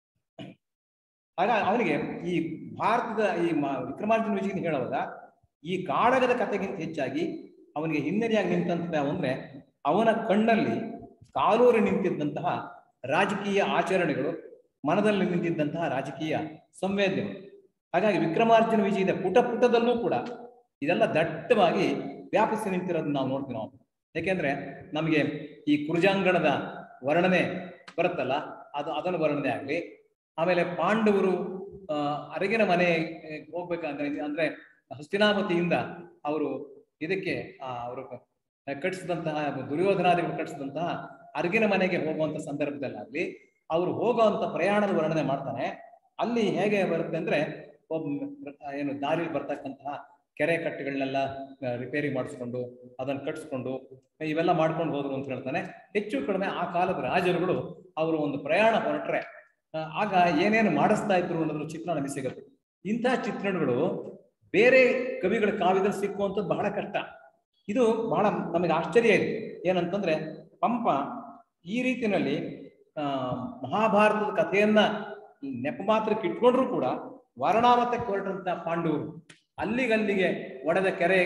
ಆಗ ಅವನಿಗೆ ಈ ಭಾರತದ ಈ ಮ- ವಿಕ್ರಮಾರ್ಜುನ ವಿಜಯನ ಹೇಳುವಾಗ ಈ ಕಾಳಗದ ಕಥೆಗಿಂತ ಹೆಚ್ಚಾಗಿ ಅವನಿಗೆ ಹಿನ್ನಡೆಯಾಗಿ ನಿಂತಂತ ಅಂದ್ರೆ ಅವನ ಕಣ್ಣಲ್ಲಿ ಕಾಲೂರಿ ನಿಂತಿದ್ದಂತಹ ರಾಜಕೀಯ ಆಚರಣೆಗಳು ಮನದಲ್ಲಿ ನಿಂತಿದ್ದಂತಹ ರಾಜಕೀಯ ಸಂವೇದನೆಗಳು ಹಾಗಾಗಿ ವಿಕ್ರಮಾರ್ಜುನ ವಿಜಯದ ಪುಟ ಪುಟದಲ್ಲೂ ಕೂಡ ಇದೆಲ್ಲ ದಟ್ಟವಾಗಿ ವ್ಯಾಪಿಸಿ ನಿಂತಿರೋದನ್ನ ನಾವು ನೋಡ್ತೀವಿ ನಾವು ಯಾಕೆಂದ್ರೆ ನಮಗೆ ಈ ಕುರುಜಾಂಗಣದ ವರ್ಣನೆ ಬರುತ್ತಲ್ಲ ಅದು ಅದನ್ನು ವರ್ಣನೆ ಆಗ್ಲಿ ಆಮೇಲೆ ಪಾಂಡವರು ಆ, ಅರಗಿನ ಮನೆ ಹೋಗ್ಬೇಕಂದ್ರೆ ಅಂದ್ರೆ ಹಸ್ತಿನಾವತಿಯಿಂದ ಅವರು ಇದಕ್ಕೆ ಆ, ಅವರು ಕಟ್ಟಿಸಿದಂತಹ ದುರ್ಯೋಧನಾದಿಗಳು ಕಟ್ಟಿಸಿದಂತಹ ಅರಗಿನ ಮನೆಗೆ ಹೋಗುವಂತ ಸಂದರ್ಭದಲ್ಲಾಗ್ಲಿ ಅವರು ಹೋಗುವಂತ ಪ್ರಯಾಣದ ವರ್ಣನೆ ಮಾಡ್ತಾನೆ ಅಲ್ಲಿ ಹೇಗೆ ಬರುತ್ತೆ ಅಂದ್ರೆ ಒಬ್ಬ ಏನು ದಾರಿಲಿ ಬರ್ತಕ್ಕಂತಹ ಕೆರೆ ಕಟ್ಟೆಗಳನ್ನೆಲ್ಲ ಆ, ರಿಪೇರಿ ಮಾಡಿಸ್ಕೊಂಡು ಅದನ್ನು ಕಟ್ಟಿಸ್ಕೊಂಡು ಇವೆಲ್ಲ ಮಾಡ್ಕೊಂಡು ಹೋದ್ರು ಅಂತ ಹೇಳ್ತಾನೆ ಹೆಚ್ಚು ಕಡಿಮೆ ಆ ಕಾಲದ ರಾಜರುಗಳು ಅವರು ಒಂದು ಪ್ರಯಾಣ ಹೊರಟ್ರೆ ಆ, ಆಗ ಏನೇನು ಮಾಡಿಸ್ತಾ ಇದ್ರು ಅನ್ನೋದ್ರ ಚಿತ್ರಣ ನಮಗೆ ಸಿಗುತ್ತೆ ಇಂತಹ ಚಿತ್ರಣಗಳು ಬೇರೆ ಕವಿಗಳ ಕಾವ್ಯದಲ್ಲಿ ಸಿಕ್ಕುವಂಥದ್ದು ಬಹಳ ಕಷ್ಟ ಇದು ಬಹಳ ನಮಗೆ ಆಶ್ಚರ್ಯ ಇದೆ ಏನಂತಂದ್ರೆ ಪಂಪ ಈ ರೀತಿಯಲ್ಲಿ ಆ ಮಹಾಭಾರತದ ಕಥೆಯನ್ನ ನೆಪ ಮಾತ್ರಕ್ಕೆ ಇಟ್ಕೊಂಡ್ರು ಕೂಡ ವಾರಣಾವತಕ್ಕೆ ಹೊರಟಂತ ಪಾಂಡವರು ಅಲ್ಲಿಗಲ್ಲಿಗೆ ಒಡೆದ ಕೆರೆ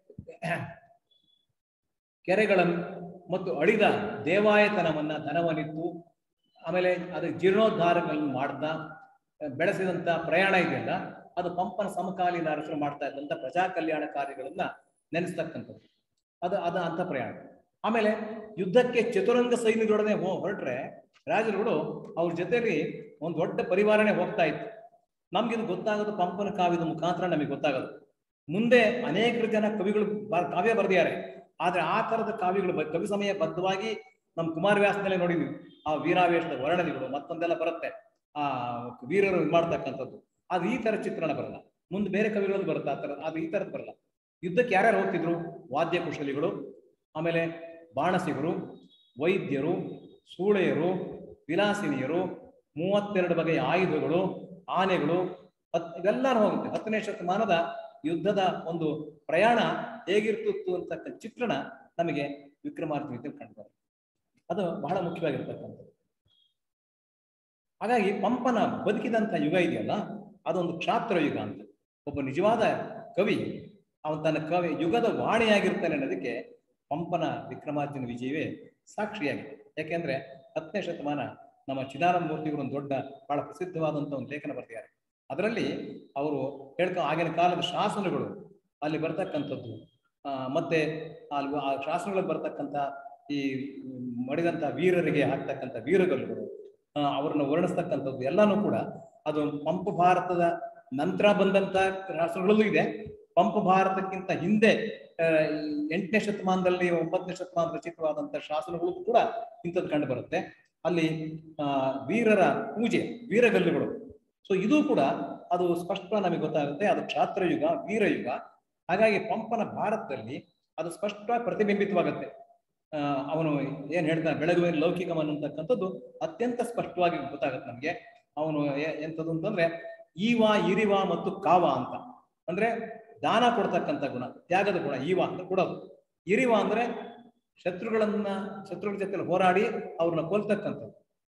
ಕೆರೆಗಳನ್ನು ಮತ್ತು ಅಳಿದ ದೇವಾಯತನವನ್ನ ಧನವನ್ನಿತ್ತು ಆಮೇಲೆ ಅದು ಜೀರ್ಣೋದ್ಧಾರಗಳನ್ನು ಮಾಡ್ದ ಬೆಳೆಸಿದಂತ ಪ್ರಯಾಣ ಇದೆಯಲ್ಲ ಅದು ಪಂಪನ ಸಮಕಾಲೀನ ಅರಸರು ಮಾಡ್ತಾ ಇದ್ದಂತ ಪ್ರಜಾ ಕಲ್ಯಾಣ ಕಾರ್ಯಗಳನ್ನ ನೆನೆಸ್ತಕ್ಕಂಥದ್ದು ಅದು ಅದು ಅಂತ ಪ್ರಯಾಣ ಆಮೇಲೆ ಯುದ್ಧಕ್ಕೆ ಚತುರಂಗ ಸೈನ್ಯದೊಡನೆ ಹೋ ಹೊರಟ್ರೆ ರಾಜರುಗಳು ಅವ್ರ ಜೊತೆಲಿ ಒಂದು ದೊಡ್ಡ ಪರಿವಾರನೇ ಹೋಗ್ತಾ ಇತ್ತು ನಮ್ಗಿದು ಗೊತ್ತಾಗೋದು ಪಂಪನ ಕಾವ್ಯದ ಮುಖಾಂತರ ನಮಗೆ ಗೊತ್ತಾಗೋದು ಮುಂದೆ ಅನೇಕ ಜನ ಕವಿಗಳು ಬ- ಕಾವ್ಯ ಬರೆದಿದ್ದಾರೆ ಆದ್ರೆ ಆ ತರದ ಕಾವ್ಯಗಳು ಬ- ಕವಿ ಸಮಯ ಬದ್ಧವಾಗಿ ನಮ್ಮ ಕುಮಾರವ್ಯಾಸದಲ್ಲೇ ನೋಡಿದ್ವಿ ಆ ವೀರಾವೇಶದ ವರ್ಣನೆಗಳು ಮತ್ತೊಂದೆಲ್ಲ ಬರುತ್ತೆ ಆ ವೀರರು ಇದ್ ಮಾಡ್ತಕ್ಕಂಥದ್ದು ಅದು ಈ ತರ ಚಿತ್ರಣ ಬರಲ್ಲ ಮುಂದೆ ಬೇರೆ ಕವಿಗಳಲ್ಲಿ ಬರುತ್ತೆ ಆ ತರ ಅದು ಈ ತರದ್ ಬರಲ್ಲ ಯುದ್ಧಕ್ಕೆ ಯಾರ್ಯಾರು ಹೋಗ್ತಿದ್ರು ವಾದ್ಯ ಕುಶಲಿಗಳು ಆಮೇಲೆ ಬಾಣಸಿಗರು ವೈದ್ಯರು ಸೂಳೆಯರು ವಿಲಾಸಿನಿಯರು ಮೂವತ್ತೆರಡು ಬಗೆಯ ಆಯುಧಗಳು ಆನೆಗಳು ಹತ್ ಇವೆಲ್ಲರೂ ಹೋಗುತ್ತೆ ಹತ್ತನೇ ಶತಮಾನದ ಯುದ್ಧದ ಒಂದು ಪ್ರಯಾಣ ಹೇಗಿರ್ತಿತ್ತು ಅಂತಕ್ಕ ಚಿತ್ರಣ ನಮಗೆ ವಿಕ್ರಮಾರ್ಜುನ ಕಂಡು ಬರುತ್ತೆ ಅದು ಬಹಳ ಮುಖ್ಯವಾಗಿರ್ತಕ್ಕಂಥದ್ದು ಹಾಗಾಗಿ ಪಂಪನ ಬದುಕಿದಂಥ ಯುಗ ಇದೆಯಲ್ಲ ಅದೊಂದು ಕ್ಷಾತ್ರ ಯುಗ ಅಂತ ಒಬ್ಬ ನಿಜವಾದ ಕವಿ ಅವನು ತನ್ನ ಕವಿ ಯುಗದ ವಾಣಿಯಾಗಿರ್ತಾನೆ ಅನ್ನೋದಕ್ಕೆ ಪಂಪನ ವಿಕ್ರಮಾರ್ಜುನ ವಿಜಯವೇ ಸಾಕ್ಷಿಯಾಗಿದೆ ಯಾಕೆಂದ್ರೆ ಹತ್ತನೇ ಶತಮಾನ ನಮ್ಮ ಚಿದಾನಂದ ಮೂರ್ತಿಗಳು ಒಂದು ದೊಡ್ಡ ಬಹಳ ಪ್ರಸಿದ್ಧವಾದಂಥ ಒಂದು ಲೇಖನ ಬರ್ತಿದ್ದಾರೆ ಅದರಲ್ಲಿ ಅವರು ಹೇಳ್ಕೊ ಆಗಿನ ಕಾಲದ ಶಾಸನಗಳು ಅಲ್ಲಿ ಬರ್ತಕ್ಕಂಥದ್ದು ಆ, ಮತ್ತೆ ಅಲ್ಲಿ ಆ ಶಾಸನಗಳಲ್ಲಿ ಬರ್ತಕ್ಕಂಥ ಈ ಮಡಿದಂಥ ವೀರರಿಗೆ ಹಾಕ್ತಕ್ಕಂಥ ವೀರಗಲ್ಲುಗಳು ಆ, ಅವ್ರನ್ನ ವರ್ಣಿಸ್ತಕ್ಕಂಥದ್ದು ಎಲ್ಲಾನು ಕೂಡ ಅದು ಪಂಪ ಭಾರತದ ನಂತರ ಬಂದಂತ ಶಾಸನಗಳಲ್ಲೂ ಇದೆ ಪಂಪ ಭಾರತಕ್ಕಿಂತ ಹಿಂದೆ ಆ, ಎಂಟನೇ ಶತಮಾನದಲ್ಲಿ ಒಂಬತ್ತನೇ ಶತಮಾನದ ರಚಿತವಾದಂತ ಶಾಸನಗಳು ಕೂಡ ಇಂಥದ್ದು ಕಂಡು ಬರುತ್ತೆ ಅಲ್ಲಿ ಆ ವೀರರ ಪೂಜೆ ವೀರಗಲ್ಲುಗಳು ಸೊ ಇದು ಕೂಡ ಅದು ಸ್ಪಷ್ಟ ನಮಗೆ ಗೊತ್ತಾಗುತ್ತೆ ಅದು ಕ್ಷಾತ್ರಯುಗ ವೀರಯುಗ ಹಾಗಾಗಿ ಪಂಪನ ಭಾರತದಲ್ಲಿ ಅದು ಸ್ಪಷ್ಟವಾಗಿ ಪ್ರತಿಬಿಂಬಿತವಾಗುತ್ತೆ ಆ, ಅವನು ಏನ್ ಹೇಳ್ತಾನೆ ಬೆಳಗುವಿನ ಲೌಕಿಕಂ ಅನ್ನತಕ್ಕಂಥದ್ದು ಅತ್ಯಂತ ಸ್ಪಷ್ಟವಾಗಿ ಗೊತ್ತಾಗುತ್ತೆ ನಮ್ಗೆ ಅವನು ಎ- ಎಂಥದ್ದು ಅಂತಂದ್ರೆ ಈವ ಇರಿವ ಮತ್ತು ಕಾವ ಅಂತ ಅಂದ್ರೆ ದಾನ ಕೊಡ್ತಕ್ಕಂಥ ಗುಣ ತ್ಯಾಗದ ಗುಣ ಈವ ಅಂತ ಕೊಡೋದು ಇರಿವ ಅಂದ್ರೆ ಶತ್ರುಗಳನ್ನ ಶತ್ರುಗಳ ಜೊತೆ ಹೋರಾಡಿ ಅವ್ರನ್ನ ಕೊಲ್ತಕ್ಕಂಥದ್ದು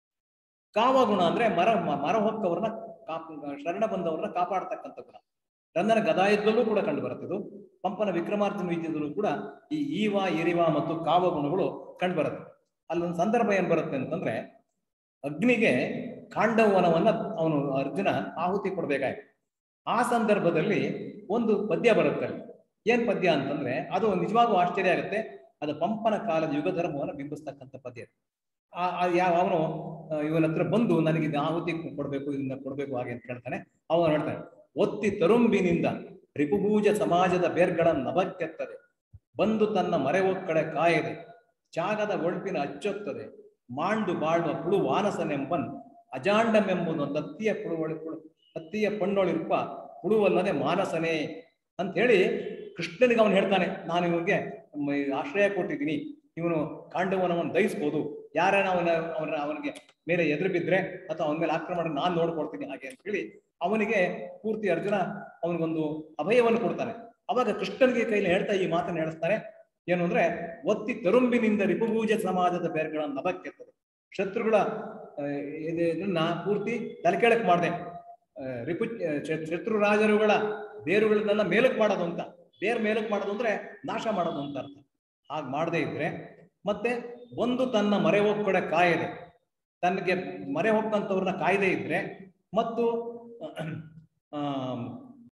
ಕಾವ ಗುಣ ಅಂದ್ರೆ ಮರ ಮ- ಮರ ಹೊಕ್ಕವ್ರನ್ನ ಕಾಪ್ ಶರಣ ಬಂದವ್ರನ್ನ ಕಾಪಾಡ್ತಕ್ಕಂಥ ಗುಣ ರಂದನ ಗದಾಯುದ್ಧದಲ್ಲೂ ಕೂಡ ಕಂಡು ಬರುತ್ತೆ ಇದು ಪಂಪನ ವಿಕ್ರಮಾರ್ಜುನ ವಿದ್ಯದಲ್ಲೂ ಕೂಡ ಈ ಈವ ಇರಿವ ಮತ್ತು ಕಾವ ಗುಣಗಳು ಕಂಡು ಬರುತ್ತೆ ಅಲ್ಲೊಂದು ಸಂದರ್ಭ ಏನ್ ಬರುತ್ತೆ ಅಂತಂದ್ರೆ ಅಗ್ನಿಗೆ ಕಾಂಡವನವನ್ನ ಅವನು ಅರ್ಜುನ ಆಹುತಿ ಕೊಡ್ಬೇಕಾಯ್ತು ಆ ಸಂದರ್ಭದಲ್ಲಿ ಒಂದು ಪದ್ಯ ಬರುತ್ತೆ ಅಲ್ಲಿ ಏನ್ ಪದ್ಯ ಅಂತಂದ್ರೆ ಅದು ನಿಜವಾಗೂ ಆಶ್ಚರ್ಯ ಆಗುತ್ತೆ ಅದು ಪಂಪನ ಕಾಲದ ಯುಗ ಧರ್ಮವನ್ನು ಬಿಂಬಿಸ್ತಕ್ಕಂಥ ಪದ್ಯ ಆ ಆ ಯಾವ ಅವನು ಇವನ ಹತ್ರ ಬಂದು ನನಗೆ ಇದು ಆಹುತಿ ಕೊಡ್ಬೇಕು ಇದನ್ನ ಕೊಡ್ಬೇಕು ಹಾಗೆ ಅಂತ ಹೇಳ್ತಾನೆ ಅವನು ಹೇಳ್ತಾನೆ ಒತ್ತಿ ತರುಂಬಿನಿಂದ ರಿಪುಭೂಜ ಸಮಾಜದ ಬೇರ್ಗಳನ್ನು ನಭಕ್ಕೆತ್ತದೆ ಬಂದು ತನ್ನ ಮರೆ ಒಕ್ಕಡೆ ಕಾಯದೆ ತ್ಯಾಗದ ಒಳ್ಪಿನ ಅಚ್ಚೊತ್ತದೆ ಮಾಂಡು ಬಾಳುವ ಪುಳು ವಾನಸನೆಂಬನ್ ಅಜಾಂಡಮೆಂಬುದೊಂದು ಹತ್ತಿಯ ಪುಳುವಳಿ ಪುಳು ಹತ್ತಿಯ ಪಣ್ಣೊಳಿರ್ಪ ಪುಳುವಲ್ಲದೆ ಮಾನಸನೇ ಅಂತ ಹೇಳಿ ಕೃಷ್ಣನಿಗೆ ಅವನು ಹೇಳ್ತಾನೆ ನಾನು ಇವನಿಗೆ ಮ, ಆಶ್ರಯ ಕೊಟ್ಟಿದ್ದೀನಿ ಇವನು ಕಾಂಡವನವನ್ನು ದಹಿಸ್ಬೋದು ಯಾರನ್ನ ಅವನ ಅವನ ಅವನಿಗೆ ಮೇಲೆ ಎದುರು ಬಿದ್ರೆ ಅಥವಾ ಅವನ ಮೇಲೆ ಆಕ್ರಮಣ ನಾನು ನೋಡ್ಕೊಡ್ತೀನಿ ಹಾಗೆ ಅಂತ ಹೇಳಿ ಅವನಿಗೆ ಪೂರ್ತಿ ಅರ್ಜುನ ಅವನಿಗೊಂದು ಅಭಯವನ್ನು ಕೊಡ್ತಾನೆ ಅವಾಗ ಕೃಷ್ಣನಿಗೆ ಕೈಲಿ ಹೇಳ್ತಾ ಈ ಮಾತನ್ನು ಹೇಳಿಸ್ತಾನೆ ಏನು ಅಂದ್ರೆ ಒತ್ತಿ ತರುಂಬಿನಿಂದ ರಿಪುಭೂಜ ಸಮಾಜದ ಬೇರ್ಗಳನ್ನು ನಭಕ್ಕೆತ್ತದೆ ಶತ್ರುಗಳ ಆ, ಇದು- ಇದನ್ನ ಪೂರ್ತಿ ತಲೆಕೆಳಕ್ ಮಾಡಿದೆ ರಿಪು ಶ- ಶತ್ರು ರಾಜರುಗಳ ಬೇರುಗಳನ್ನೆಲ್ಲ ಮೇಲಕ್ ಮಾಡೋದು ಅಂತ ಬೇರ್ ಮೇಲಕ್ ಮಾಡೋದು ಅಂದ್ರೆ ನಾಶ ಮಾಡೋದು ಅಂತ ಅರ್ಥ ಹಾಗೆ ಮಾಡದೇ ಇದ್ರೆ ಮತ್ತೆ ಒಂದು ತನ್ನ ಮರೆ ಹೋಗ್ಕೊಡೆ ಕಾಯದೆ ತನಗೆ ಮರೆ ಹೋಗ್ತಂಥವ್ರನ್ನ ಕಾಯದೇ ಇದ್ರೆ ಮತ್ತು ಆ,